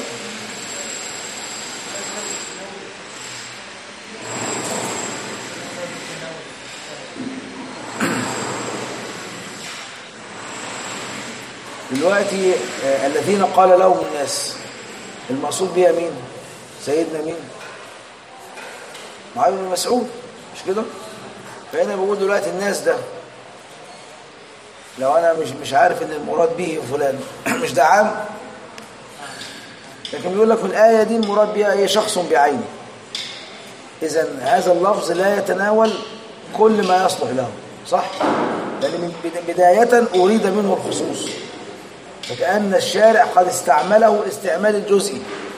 دلوقتي الذين قال لهم الناس المقصود بها مين سيدنا مين معاذ بن مسعود مش كده فهنا بقول دلوقتي الناس ده لو انا مش مش عارف ان المراد به فلان مش ده عام لكن بيقول لك في الايه دي المراد بها ايه شخص بعينه اذا هذا اللفظ لا يتناول كل ما يصلح له صح لأن من بدا- بداية أريد منه الخصوص فكأن الشارع قد استعمله استعمال الجزئي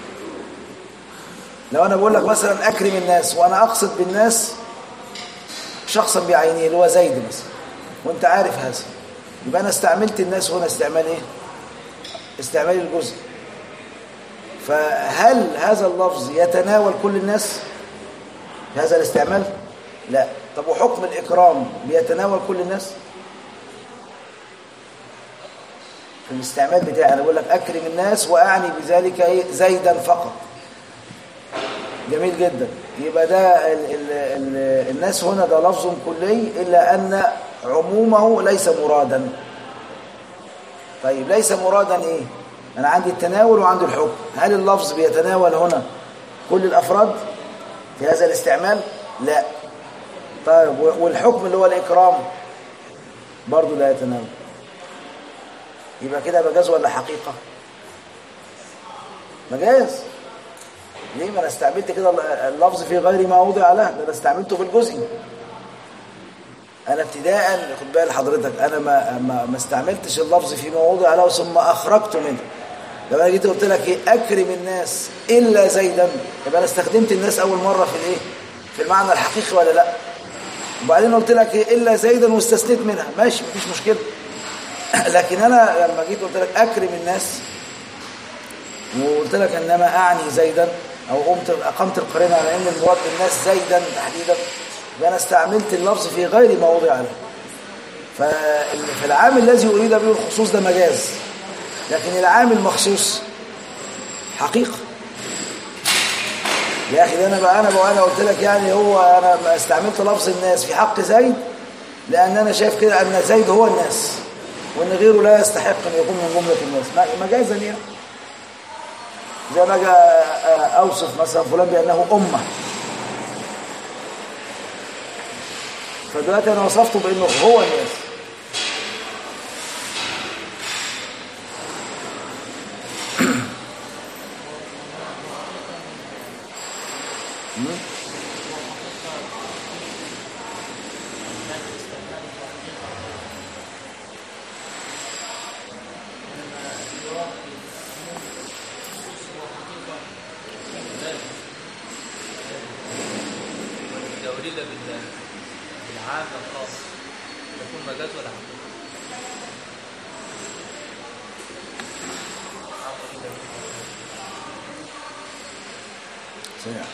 لو أنا بقول لك مثلا أكرم الناس وأنا أقصد بالناس شخصا بعينه اللي هو زيد مثلا وأنت عارف هذا يبقى أنا استعملت الناس هنا استعمال إيه؟ استعمال الجزء فهل هذا اللفظ يتناول كل الناس في هذا الاستعمال لا طب وحكم الإكرام بيتناول كل الناس في الاستعمال بتاعي أنا بقول لك أكرم الناس وأعني بذلك إيه؟ زيدا فقط جميل جدا يبقى ده ال ال ال الناس هنا ده لفظ كلي إلا أن عمومه ليس مرادا طيب ليس مرادا إيه أنا عندي التناول وعندي الحكم هل اللفظ بيتناول هنا كل الأفراد في هذا الاستعمال لا طيب والحكم اللي هو الإكرام برضو لا يتناول يبقى كده مجاز ولا حقيقة مجاز ليه ما انا استعملت كده اللفظ في غير ما وضع له ده انا استعملته في الجزء انا ابتداء خد بال حضرتك انا ما ما, ما استعملتش اللفظ فيما وضع له ثم اخرجته منه لو انا جيت قلت لك ايه اكرم الناس الا زيدا يبقى انا استخدمت الناس اول مره في الايه في المعنى الحقيقي ولا لا وبعدين قلت لك ايه الا زيدا واستثنيت منها ماشي مفيش مشكله لكن انا لما جيت قلت لك اكرم الناس وقلت لك انما اعني زيدا او قمت اقمت القرينه على ان المراد بالناس زيدا تحديدا يبقى انا استعملت اللفظ في غير ما وضع له فالعامل الذي اريد به الخصوص ده مجاز لكن العامل مخصوص حقيقه يا اخي ده انا بقى انا بقى انا قلت لك يعني هو انا استعملت لفظ الناس في حق زيد لان انا شايف كده ان زيد هو الناس وان غيره لا يستحق ان يكون من جمله الناس مجازا يعني زي ما اجي اوصف مثلا فلان بانه امه فدلوقتي انا وصفته بانه هو الناس إذا أريد بال- بالعام الخاص يكون مجاز ولا حقيقة؟ عام أريد به. سمع.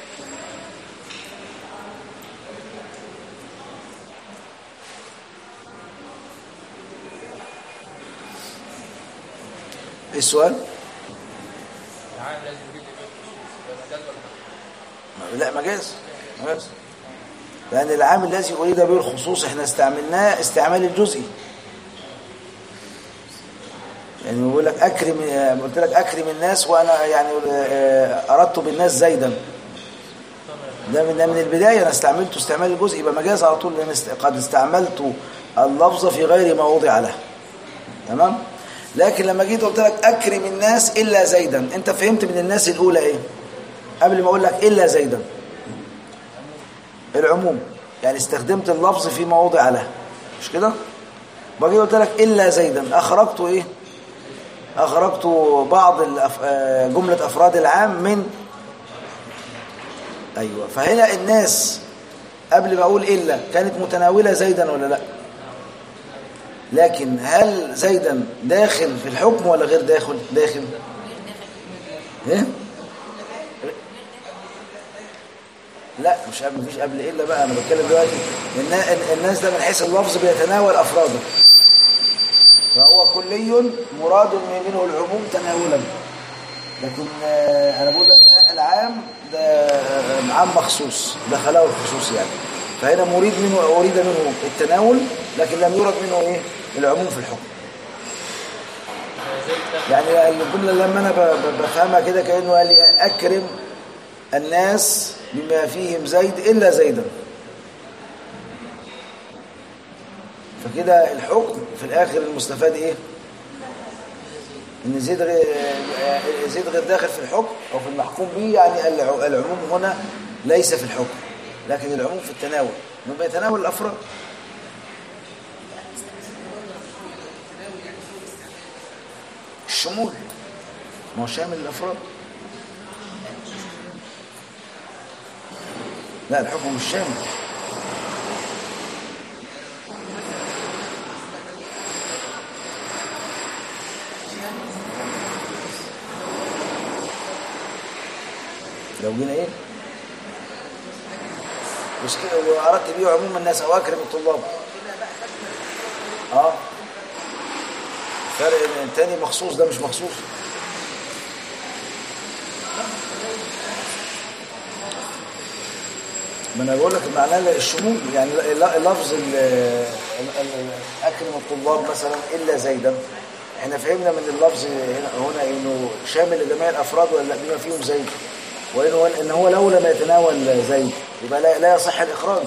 ايه السؤال؟ العام الذي يريد به الخصوص يبقى مجاز ولا حقيقة؟ لا مجاز مجاز لأن العام الذي أريد به الخصوص احنا استعملناه استعمال الجزئي يعني بقول لك أكرم قلت لك أكرم الناس وأنا يعني أردت بالناس زيدا ده من ده من البداية أنا استعملته استعمال الجزئي يبقى مجاز على طول لأن است- قد استعملت اللفظ في غير ما وضع له تمام لكن لما جيت قلت لك أكرم الناس إلا زيدا أنت فهمت من الناس الأولى إيه قبل ما أقول لك إلا زيدا العموم يعني استخدمت اللفظ في موضع له مش كده باجي قلت لك الا زيدا اخرجت ايه اخرجت بعض الأف... آه، جمله افراد العام من ايوه فهنا الناس قبل ما اقول الا كانت متناوله زيدا ولا لا لكن هل زيدا داخل في الحكم ولا غير داخل داخل ايه لا مش قبل مفيش قبل الا بقى انا بتكلم دلوقتي النا- الناس ده من حيث اللفظ بيتناول افراده فهو كلي مراد منه العموم تناولا لكن آه، انا بقول لك العام ده آه، عام مخصوص دخله الخصوص يعني فهنا مريد منه اريد منه التناول لكن لم يرد منه ايه العموم في الحكم يعني الجمله لما انا ب- ب- بفهمها كده كانه قال لي اكرم الناس بما فيهم زيد إلا زيدا فكده الحكم في الآخر المستفاد إيه إن زيد غير زيد غير داخل في الحكم أو في المحكوم به يعني الع- العموم هنا ليس في الحكم لكن العموم في التناول إنه بيتناول الأفراد الشمول ما هو شامل الافراد لا الحكم مش شامل لو جينا ايه مش كده واردت بيه عموم الناس او اكرم الطلاب اه فرق ان التاني مخصوص ده مش مخصوص ما انا بقول لك معناه الشمول يعني ل- لفظ ال- ال- ال- اكرم الطلاب مثلا الا زيدا احنا فهمنا من اللفظ هنا هنا انه شامل لجميع الافراد ولا لا بما فيهم زيد وان هو ان هو لو لم يتناول زيد يبقى لا, لا يصح الاخراج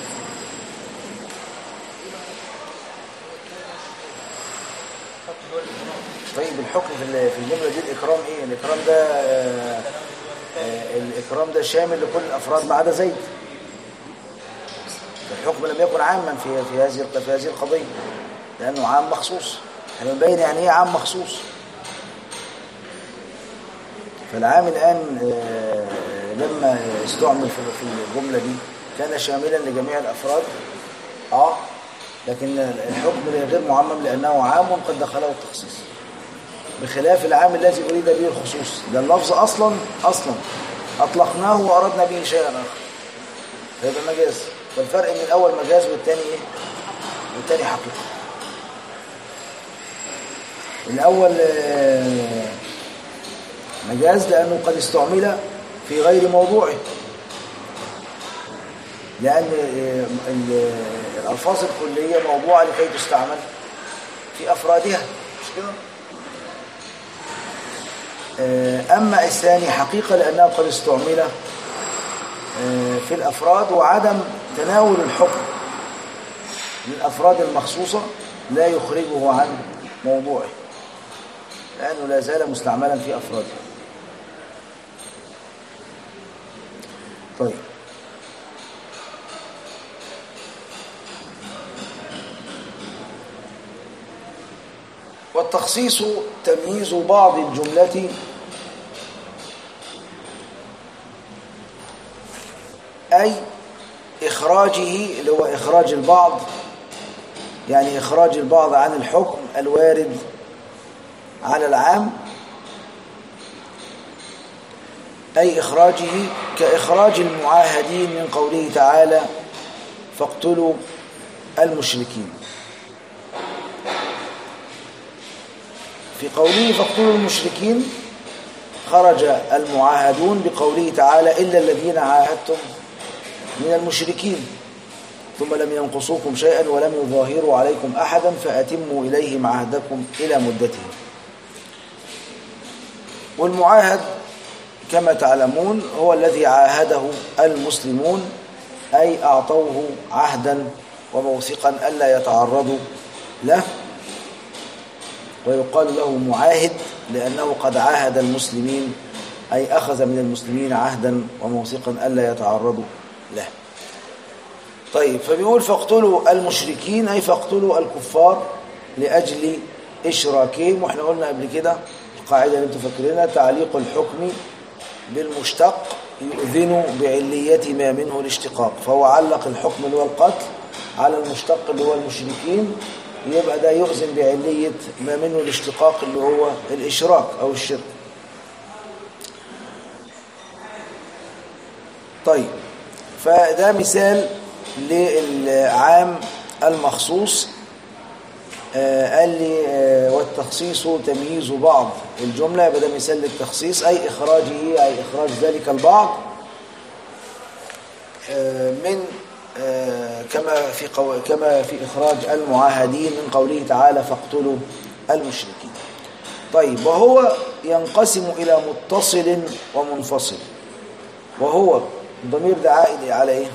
طيب الحكم في ال- في الجمله دي الاكرام ايه الاكرام ده آه، آه، الاكرام ده شامل لكل الافراد ما عدا زيد الحكم لم يكن عاما في في هذه في هذه القضيه لانه عام مخصوص احنا بنبين يعني ايه عام مخصوص فالعام الان آه، لما استعمل في في الجمله دي كان شاملا لجميع الافراد اه لكن الحكم غير معمم لانه عام قد دخله التخصيص بخلاف العام الذي اريد به الخصوص ده اللفظ اصلا اصلا اطلقناه واردنا به شيئا اخر فيبقى مجاز والفرق من الاول مجاز والثاني ايه والثاني حقيقه الاول آه، مجاز لانه قد استعمل في غير موضوعه لان آه، ال- الالفاظ الكليه موضوعه لكي تستعمل في افرادها مش كده آه، اما الثاني حقيقه لانه قد استعمل آه، في الافراد وعدم تناول الحكم للافراد المخصوصه لا يخرجه عن موضوعه لانه لا زال مستعملا في افراده طيب والتخصيص تمييز بعض الجملة أي إخراجه اللي هو إخراج البعض يعني إخراج البعض عن الحكم الوارد على العام أي إخراجه كإخراج المعاهدين من قوله تعالى فاقتلوا المشركين في قوله فاقتلوا المشركين خرج المعاهدون بقوله تعالى إلا الذين عاهدتم من المشركين ثم لم ينقصوكم شيئا ولم يظاهروا عليكم أحدا فأتموا إليهم عهدكم إلى مدتهم والمعاهد كما تعلمون هو الذي عاهده المسلمون أي أعطوه عهدا وموثقا ألا يتعرضوا له ويقال له معاهد لأنه قد عاهد المسلمين أي أخذ من المسلمين عهدا وموثقا ألا يتعرضوا له طيب فبيقول فاقتلوا المشركين أي فاقتلوا الكفار لأجل إشراكهم وإحنا قلنا قبل كده القاعدة اللي انتم فاكرينها تعليق الحكم بالمشتق يؤذن بعلية ما منه الاشتقاق فهو علق الحكم اللي هو القتل على المشتق اللي هو المشركين يبقى ده يؤذن بعلية ما منه الاشتقاق اللي هو الإشراك أو الشرك طيب فده مثال للعام المخصوص آه قال لي آه والتخصيص تمييز بعض الجملة يبقى ده مثال للتخصيص أي إخراجه أي إخراج ذلك البعض آه من كما في قو... كما في إخراج المعاهدين من قوله تعالى فاقتلوا المشركين طيب وهو ينقسم إلى متصل ومنفصل وهو الضمير ده عائد على إيه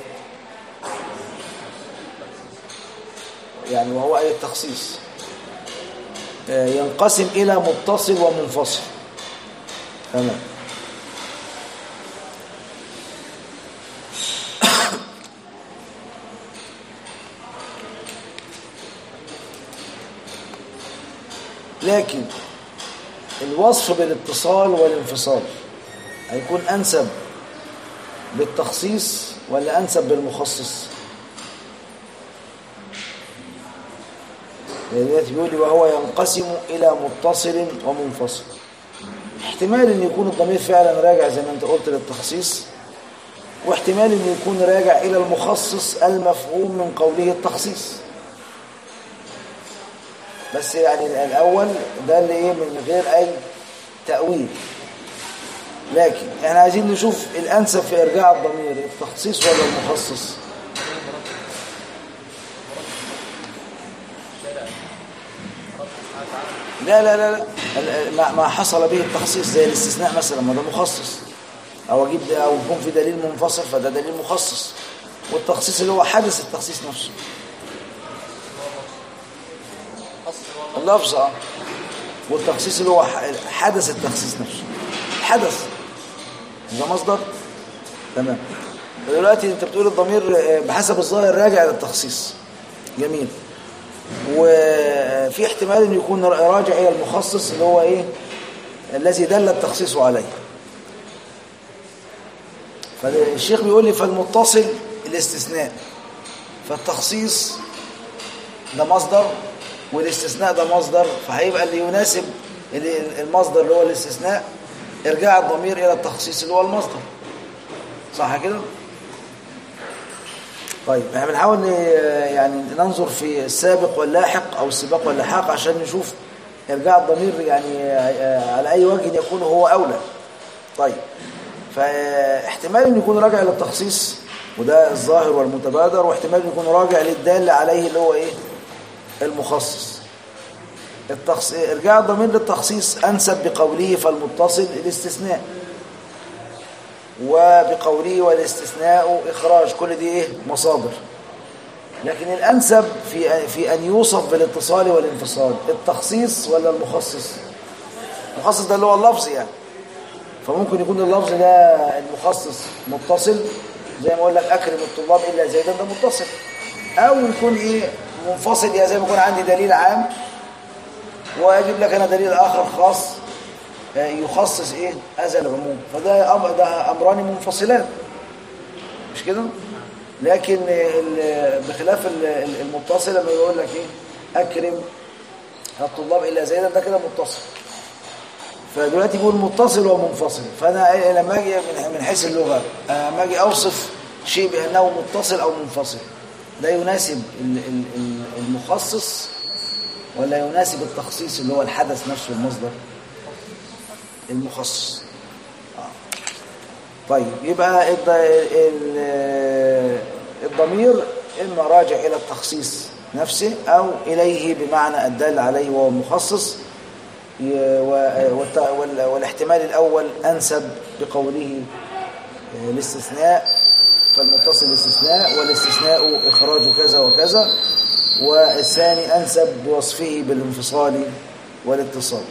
يعني وهو أي التخصيص ينقسم إلى متصل ومنفصل تمام لكن الوصف بالاتصال والانفصال هيكون أنسب بالتخصيص ولا أنسب بالمخصص دلوقتي بيقول لي وهو ينقسم إلى متصل ومنفصل احتمال ان يكون الضمير فعلا راجع زي ما انت قلت للتخصيص واحتمال ان يكون راجع الى المخصص المفهوم من قوله التخصيص بس يعني الاول ده اللي ايه من غير اي تأويل لكن احنا عايزين نشوف الانسب في ارجاع الضمير التخصيص ولا المخصص لا لا لا لا ال- ما- ما حصل به التخصيص زي الاستثناء مثلا ما ده مخصص او اجيب ده او يكون في دليل منفصل فده دليل مخصص والتخصيص اللي هو حدث التخصيص نفسه اصل هو اللفظ اه والتخصيص اللي هو ح- حدث التخصيص نفسه الحدث ده مصدر تمام دلوقتي انت بتقول الضمير آه، بحسب الظاهر راجع للتخصيص جميل وفي احتمال انه يكون راجع الى المخصص اللي هو ايه الذي دل التخصيص عليه فالشيخ بيقول لي فالمتصل الاستثناء فالتخصيص ده مصدر والاستثناء ده مصدر فهيبقى اللي يناسب اللي- المصدر اللي هو الاستثناء ارجاع الضمير الى التخصيص اللي هو المصدر صح كده طيب احنا بنحاول ن- يعني ننظر في السابق واللاحق او السباق واللاحق عشان نشوف ارجاع الضمير يعني آه، على اي وجه يكون هو اولى طيب فاحتمال ان يكون راجع للتخصيص وده الظاهر والمتبادر واحتمال ان يكون راجع للدال عليه اللي هو ايه المخصص التخص... ارجاع الضمير للتخصيص انسب بقوله فالمتصل الاستثناء وبقوله والاستثناء اخراج كل دي ايه مصادر لكن الانسب في في ان يوصف بالاتصال والانفصال التخصيص ولا المخصص المخصص ده اللي هو اللفظ يعني فممكن يكون اللفظ ده المخصص متصل زي ما اقول لك اكرم الطلاب الا زيدا ده متصل او يكون ايه منفصل يعني زي ما يكون عندي دليل عام واجيب لك انا دليل اخر خاص آه، يخصص ايه هذا العموم فده أمر ده امران منفصلان مش كده لكن ال- بخلاف ال- ال- المتصل لما يقول لك ايه اكرم الطلاب الا زيدا ده كده متصل فدلوقتي بيقول متصل ومنفصل فانا إيه لما اجي من من حيث اللغه آه، لما اجي اوصف شيء بانه متصل او منفصل ده يناسب ال- ال- ال- المخصص ولا يناسب التخصيص اللي هو الحدث نفسه المصدر المخصص آه. طيب يبقى الض- ال- الضمير اما راجع الى التخصيص نفسه او اليه بمعنى الدال عليه وهو مخصص ي- و- والت- وال- والاحتمال الاول انسب بقوله آه، الاستثناء فالمتصل الاستثناء والاستثناء اخراج كذا وكذا والثاني انسب بوصفه بالانفصال والاتصال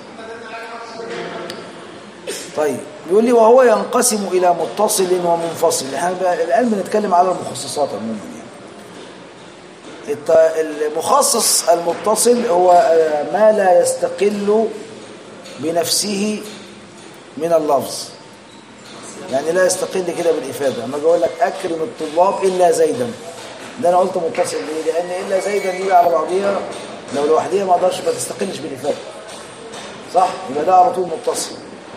طيب يقول لي وهو ينقسم إلى متصل ومنفصل احنا بقى الآن بنتكلم على المخصصات عموما يعني الت- المخصص المتصل هو آه، ما لا يستقل بنفسه من اللفظ يعني لا يستقل كده بالإفادة لما أجي أقول لك أكرم الطلاب إلا زيدا ده أنا قلت متصل ليه؟ لأن إلا زيدا دي على بعضيها لو لوحديها ما أقدرش ما تستقلش بالإفادة صح؟ يبقى ده على طول متصل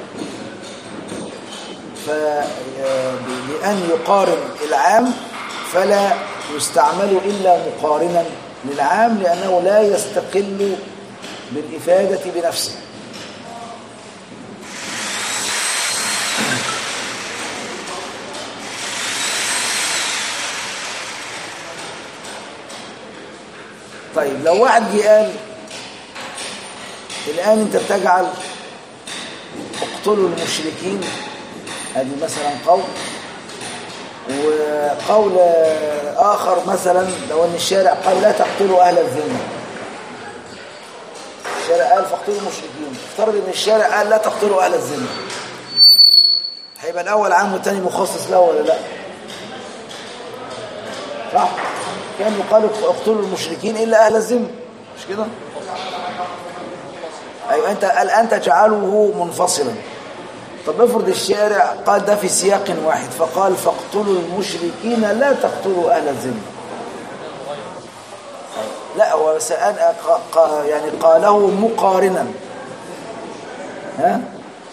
فبأن يقارن العام فلا يستعمل إلا مقارنا للعام لأنه لا يستقل بالإفادة بنفسه طيب لو واحد جه قال الآن أنت بتجعل اقتلوا المشركين هذه مثلا قول وقول آخر مثلا لو أن الشارع قال لا تقتلوا أهل الذمة الشارع قال فاقتلوا المشركين افترض أن الشارع قال لا تقتلوا أهل الذمة هيبقى الأول عام والثاني مخصص له ولا لا صح كان يقال اقتلوا المشركين إلا أهل الذمة مش كده أيوة أنت الآن تجعله منفصلا طب افرض الشارع قال ده في سياق واحد فقال فاقتلوا المشركين لا تقتلوا أهل الذمة لا هو سأل ق- ق- يعني قاله مقارنا ها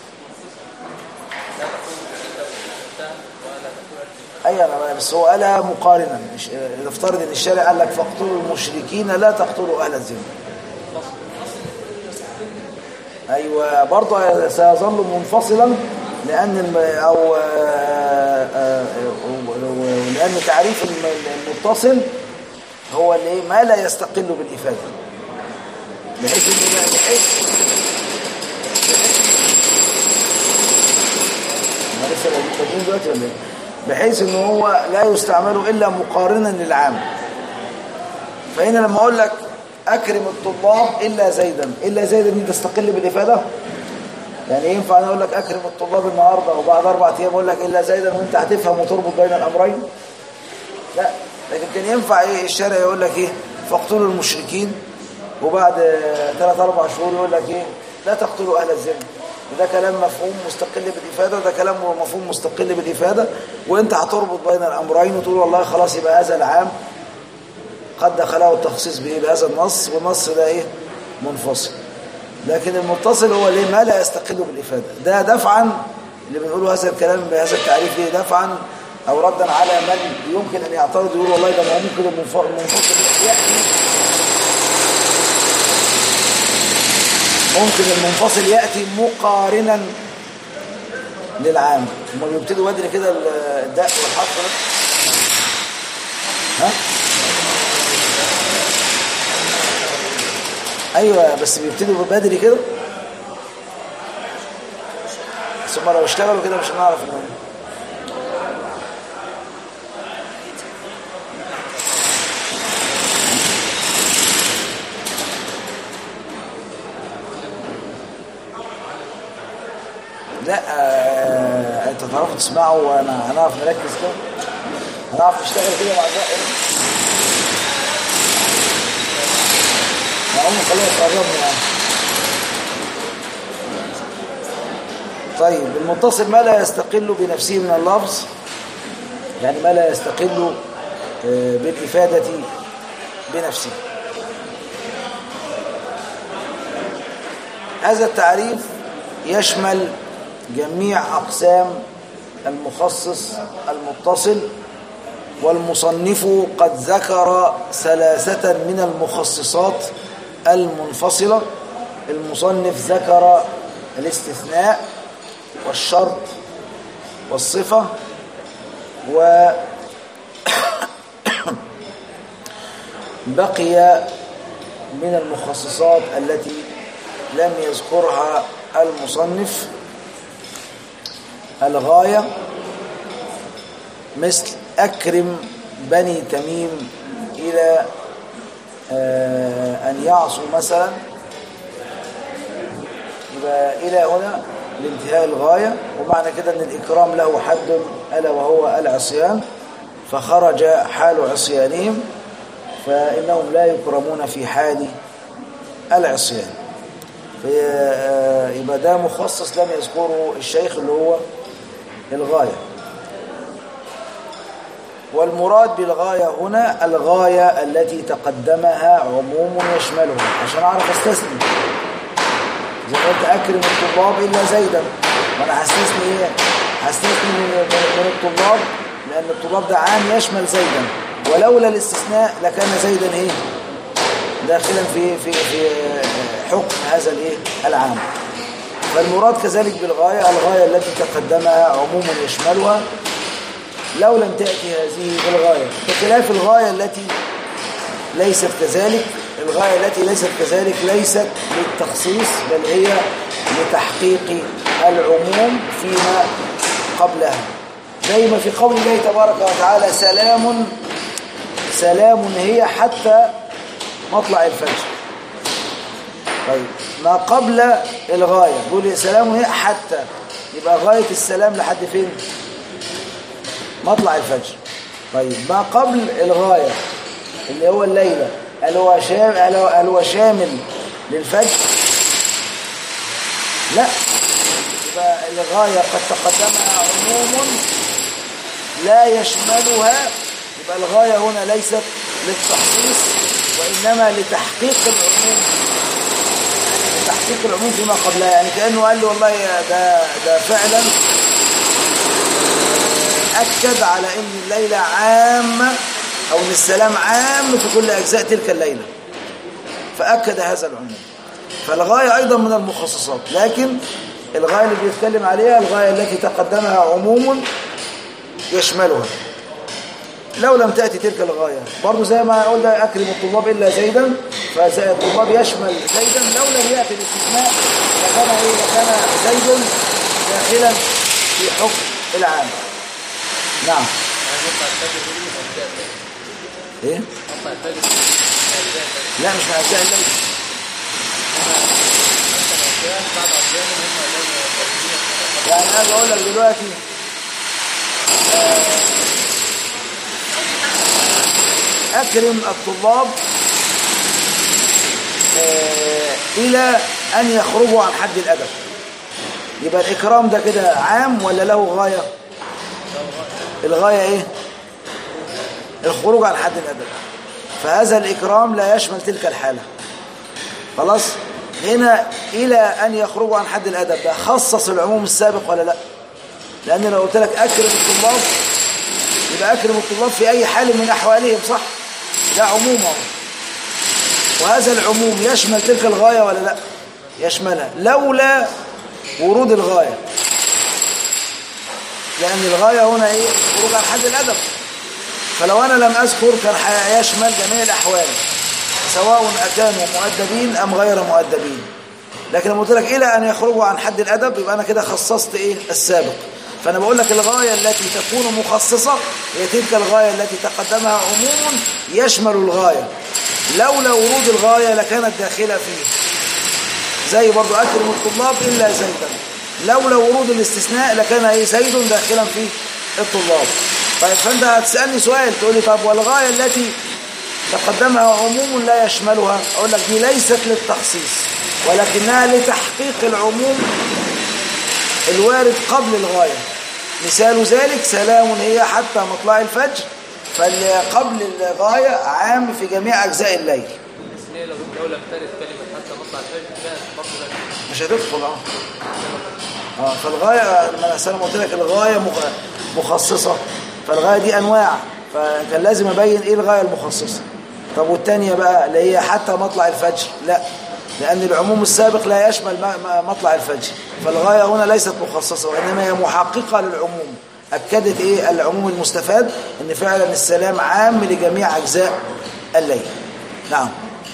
ايوه أنا- بس هو قالها مقارنا مش نفترض ان الشارع قال لك فاقتلوا المشركين لا تقتلوا اهل الذمه ايوه برضه سيظل منفصلا لان الم... او آه، آه، آه، لان تعريف الم- المتصل هو اللي ما لا يستقل بالافاده بحيث ان بحيث ما لسه بادئين دلوقتي ولا ايه؟ بحيث ان هو لا يستعمل الا مقارنا للعام فهنا لما اقول لك اكرم الطلاب الا زيدا الا زيدا دي تستقل بالافاده يعني ينفع انا اقول لك اكرم الطلاب النهارده وبعد اربع ايام اقول لك الا زيدا وانت هتفهم وتربط بين الامرين لا لكن كان ينفع ايه الشارع يقول لك ايه فاقتلوا المشركين وبعد ثلاث اربع شهور يقول لك ايه لا تقتلوا اهل الذمه ده كلام مفهوم مستقل بالافاده وده كلام مفهوم مستقل بالافاده وانت هتربط بين الامرين وتقول والله خلاص يبقى هذا العام قد دخله التخصيص بايه بهذا النص والنص ده ايه منفصل لكن المتصل هو ليه ما لا يستقل بالافاده ده دفعا اللي بنقوله هذا الكلام بهذا التعريف ليه دفعا او ردا على من يمكن ان يعترض ويقول والله ده ما هو ممكن المنف- المنفصل ياتي ممكن المنفصل ياتي مقارنا للعام هم بيبتدوا بدري كده الداء والحرف ده ها ايوه بس بيبتدوا بدري كده ثم لو اشتغلوا كده مش هنعرف انهم لا آه، انت تعرفوا تسمعوا وانا هنعرف نركز كده هنعرف نشتغل كده مع الباقي يا عم خلينا يقربنا يعني طيب المتصل ما لا يستقل بنفسه من اللفظ يعني ما لا يستقل آه، بالإفادة بنفسه هذا التعريف يشمل جميع أقسام المخصص المتصل والمصنف قد ذكر ثلاثة من المخصصات المنفصلة المصنف ذكر الاستثناء والشرط والصفة و بقي من المخصصات التي لم يذكرها المصنف الغاية مثل أكرم بني تميم إلى آه، أن يعصوا مثلا يبقى إلى هنا لانتهاء الغاية ومعنى كده أن الإكرام له حد ألا وهو العصيان فخرج حال عصيانهم فإنهم لا يكرمون في حال العصيان في- آه، يبقى ده مخصص لم يذكره الشيخ اللي هو الغاية والمراد بالغاية هنا الغاية التي تقدمها عموم يشملها عشان أعرف استثني زي ما قلت أكرم الطلاب إلا زيدا وأنا هستثني إيه؟ هستثني من, من, من الطلاب لأن الطلاب ده عام يشمل زيدا ولولا الاستثناء لكان زيدا إيه؟ داخلا في في في حكم هذا الايه العام فالمراد كذلك بالغايه الغايه التي تقدمها عموم يشملها لو لم تاتي هذه بالغايه بخلاف الغايه التي ليست كذلك الغايه التي ليست كذلك ليست للتخصيص بل هي لتحقيق العموم فيما قبلها زي ما في قول الله تبارك وتعالى سلام سلام هي حتى مطلع الفجر طيب ما قبل الغاية يقول يا سلام هي حتى يبقى غاية السلام لحد فين مطلع الفجر طيب ما قبل الغاية اللي هو الليلة هل هو شامل هل هو- هل هو شامل للفجر لا يبقى الغاية قد تقدمها عموم لا يشملها يبقى الغاية هنا ليست للتخصيص وإنما لتحقيق العموم لتحقيق العموم فيما قبلها يعني كأنه قال له والله يا ده, ده فعلا أكد على أن الليلة عامة أو أن السلام عام في كل أجزاء تلك الليلة فأكد هذا العموم فالغاية أيضا من المخصصات لكن الغاية اللي بيتكلم عليها الغاية التي تقدمها عموم يشملها لو لم تأتي تلك الغاية برضو زي ما قلنا أكرم الطلاب إلا زيدا فالطلاب يشمل زيدا لو لم يأتي الاستثناء لكان إيه لكان زيد داخلا في حكم العام نعم يعني مقطع الفجر دي من أجزاء الليل. إيه؟ مقطع الفجر دي من أجزاء الليل. لا مش من أجزاء الليل مثلا أجزاء بعض أجزاء هم اللي موجودين في يعني أنا بقول لك دلوقتي آه، أكرم الطلاب آه، إلى أن يخرجوا عن حد الأدب يبقى الإكرام ده كده عام ولا له غاية الغاية إيه الخروج عن حد الأدب فهذا الإكرام لا يشمل تلك الحالة خلاص هنا إلى أن يخرجوا عن حد الأدب ده خصص العموم السابق ولا لا لأن لو قلت لك أكرم الطلاب يبقى أكرم الطلاب في أي حال من أحوالهم صح ده عموم اهو وهذا العموم يشمل تلك الغاية ولا لا يشملها لولا ورود الغاية لأن الغاية هنا إيه خروج عن حد الأدب فلو أنا لم أذكر كان يشمل جميع الأحوال سواء أكانوا مؤدبين أم غير مؤدبين لكن لما قلت لك إلى أن يخرجوا عن حد الأدب يبقى أنا كده خصصت إيه السابق فأنا بقول لك الغاية التي تكون مخصصة هي تلك الغاية التي تقدمها عموم يشمل الغاية لولا ورود الغاية لكانت داخلة فيه زي برضو أكرم الطلاب إلا زيدا لولا ورود الاستثناء لكان إيه زيد داخلا في الطلاب طيب فأنت هتسألني سؤال تقول لي طب والغاية التي تقدمها عموم لا يشملها أقول لك دي ليست للتخصيص ولكنها لتحقيق العموم الوارد قبل الغاية مثال ذلك سلام هي حتى مطلع الفجر فقبل الغاية عام في جميع أجزاء الليل بس ليه لو لو لم ترد كلمة حتى مطلع الفجر كانت برضه لا مش هتدخل اه اه فالغاية ما انا سلام قلت لك الغاية مخ- مخصصة فالغاية دي أنواع فكان لازم أبين إيه الغاية المخصصة طب والتانية بقى اللي هي حتى مطلع الفجر لا لأن العموم السابق لا يشمل ما- ما- مطلع الفجر فالغاية هنا ليست مخصصة وإنما هي محققة للعموم أكدت إيه العموم المستفاد إن فعلا السلام عام لجميع أجزاء الليل نعم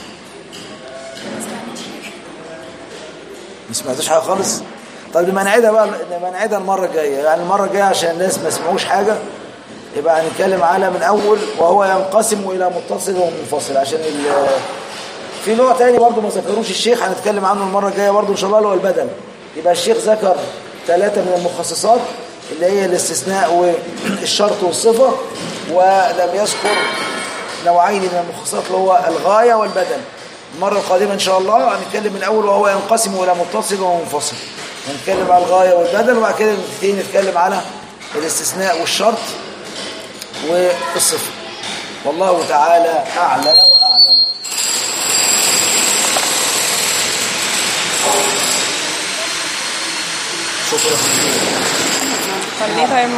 ما سمعتوش حاجة خالص طيب لما نعيدها بقى لما نعيدها المرة الجاية يعني المرة الجاية عشان الناس ما يسمعوش حاجة يبقى هنتكلم على من أول وهو ينقسم إلى متصل ومنفصل عشان ال في نوع تاني برضه ما ذكروش الشيخ هنتكلم عنه المرة الجاية برضه إن شاء الله اللي هو البدل يبقى الشيخ ذكر ثلاثة من المخصصات اللي هي الاستثناء والشرط والصفة ولم يذكر نوعين من المخصصات اللي هو الغاية والبدل المرة القادمة إن شاء الله هنتكلم من الأول وهو ينقسم إلى متصل ومنفصل هنتكلم على الغاية والبدل وبعد كده نبتدي نتكلم على الاستثناء والشرط والصفة والله تعالى أعلى وأعلم شكرا خليها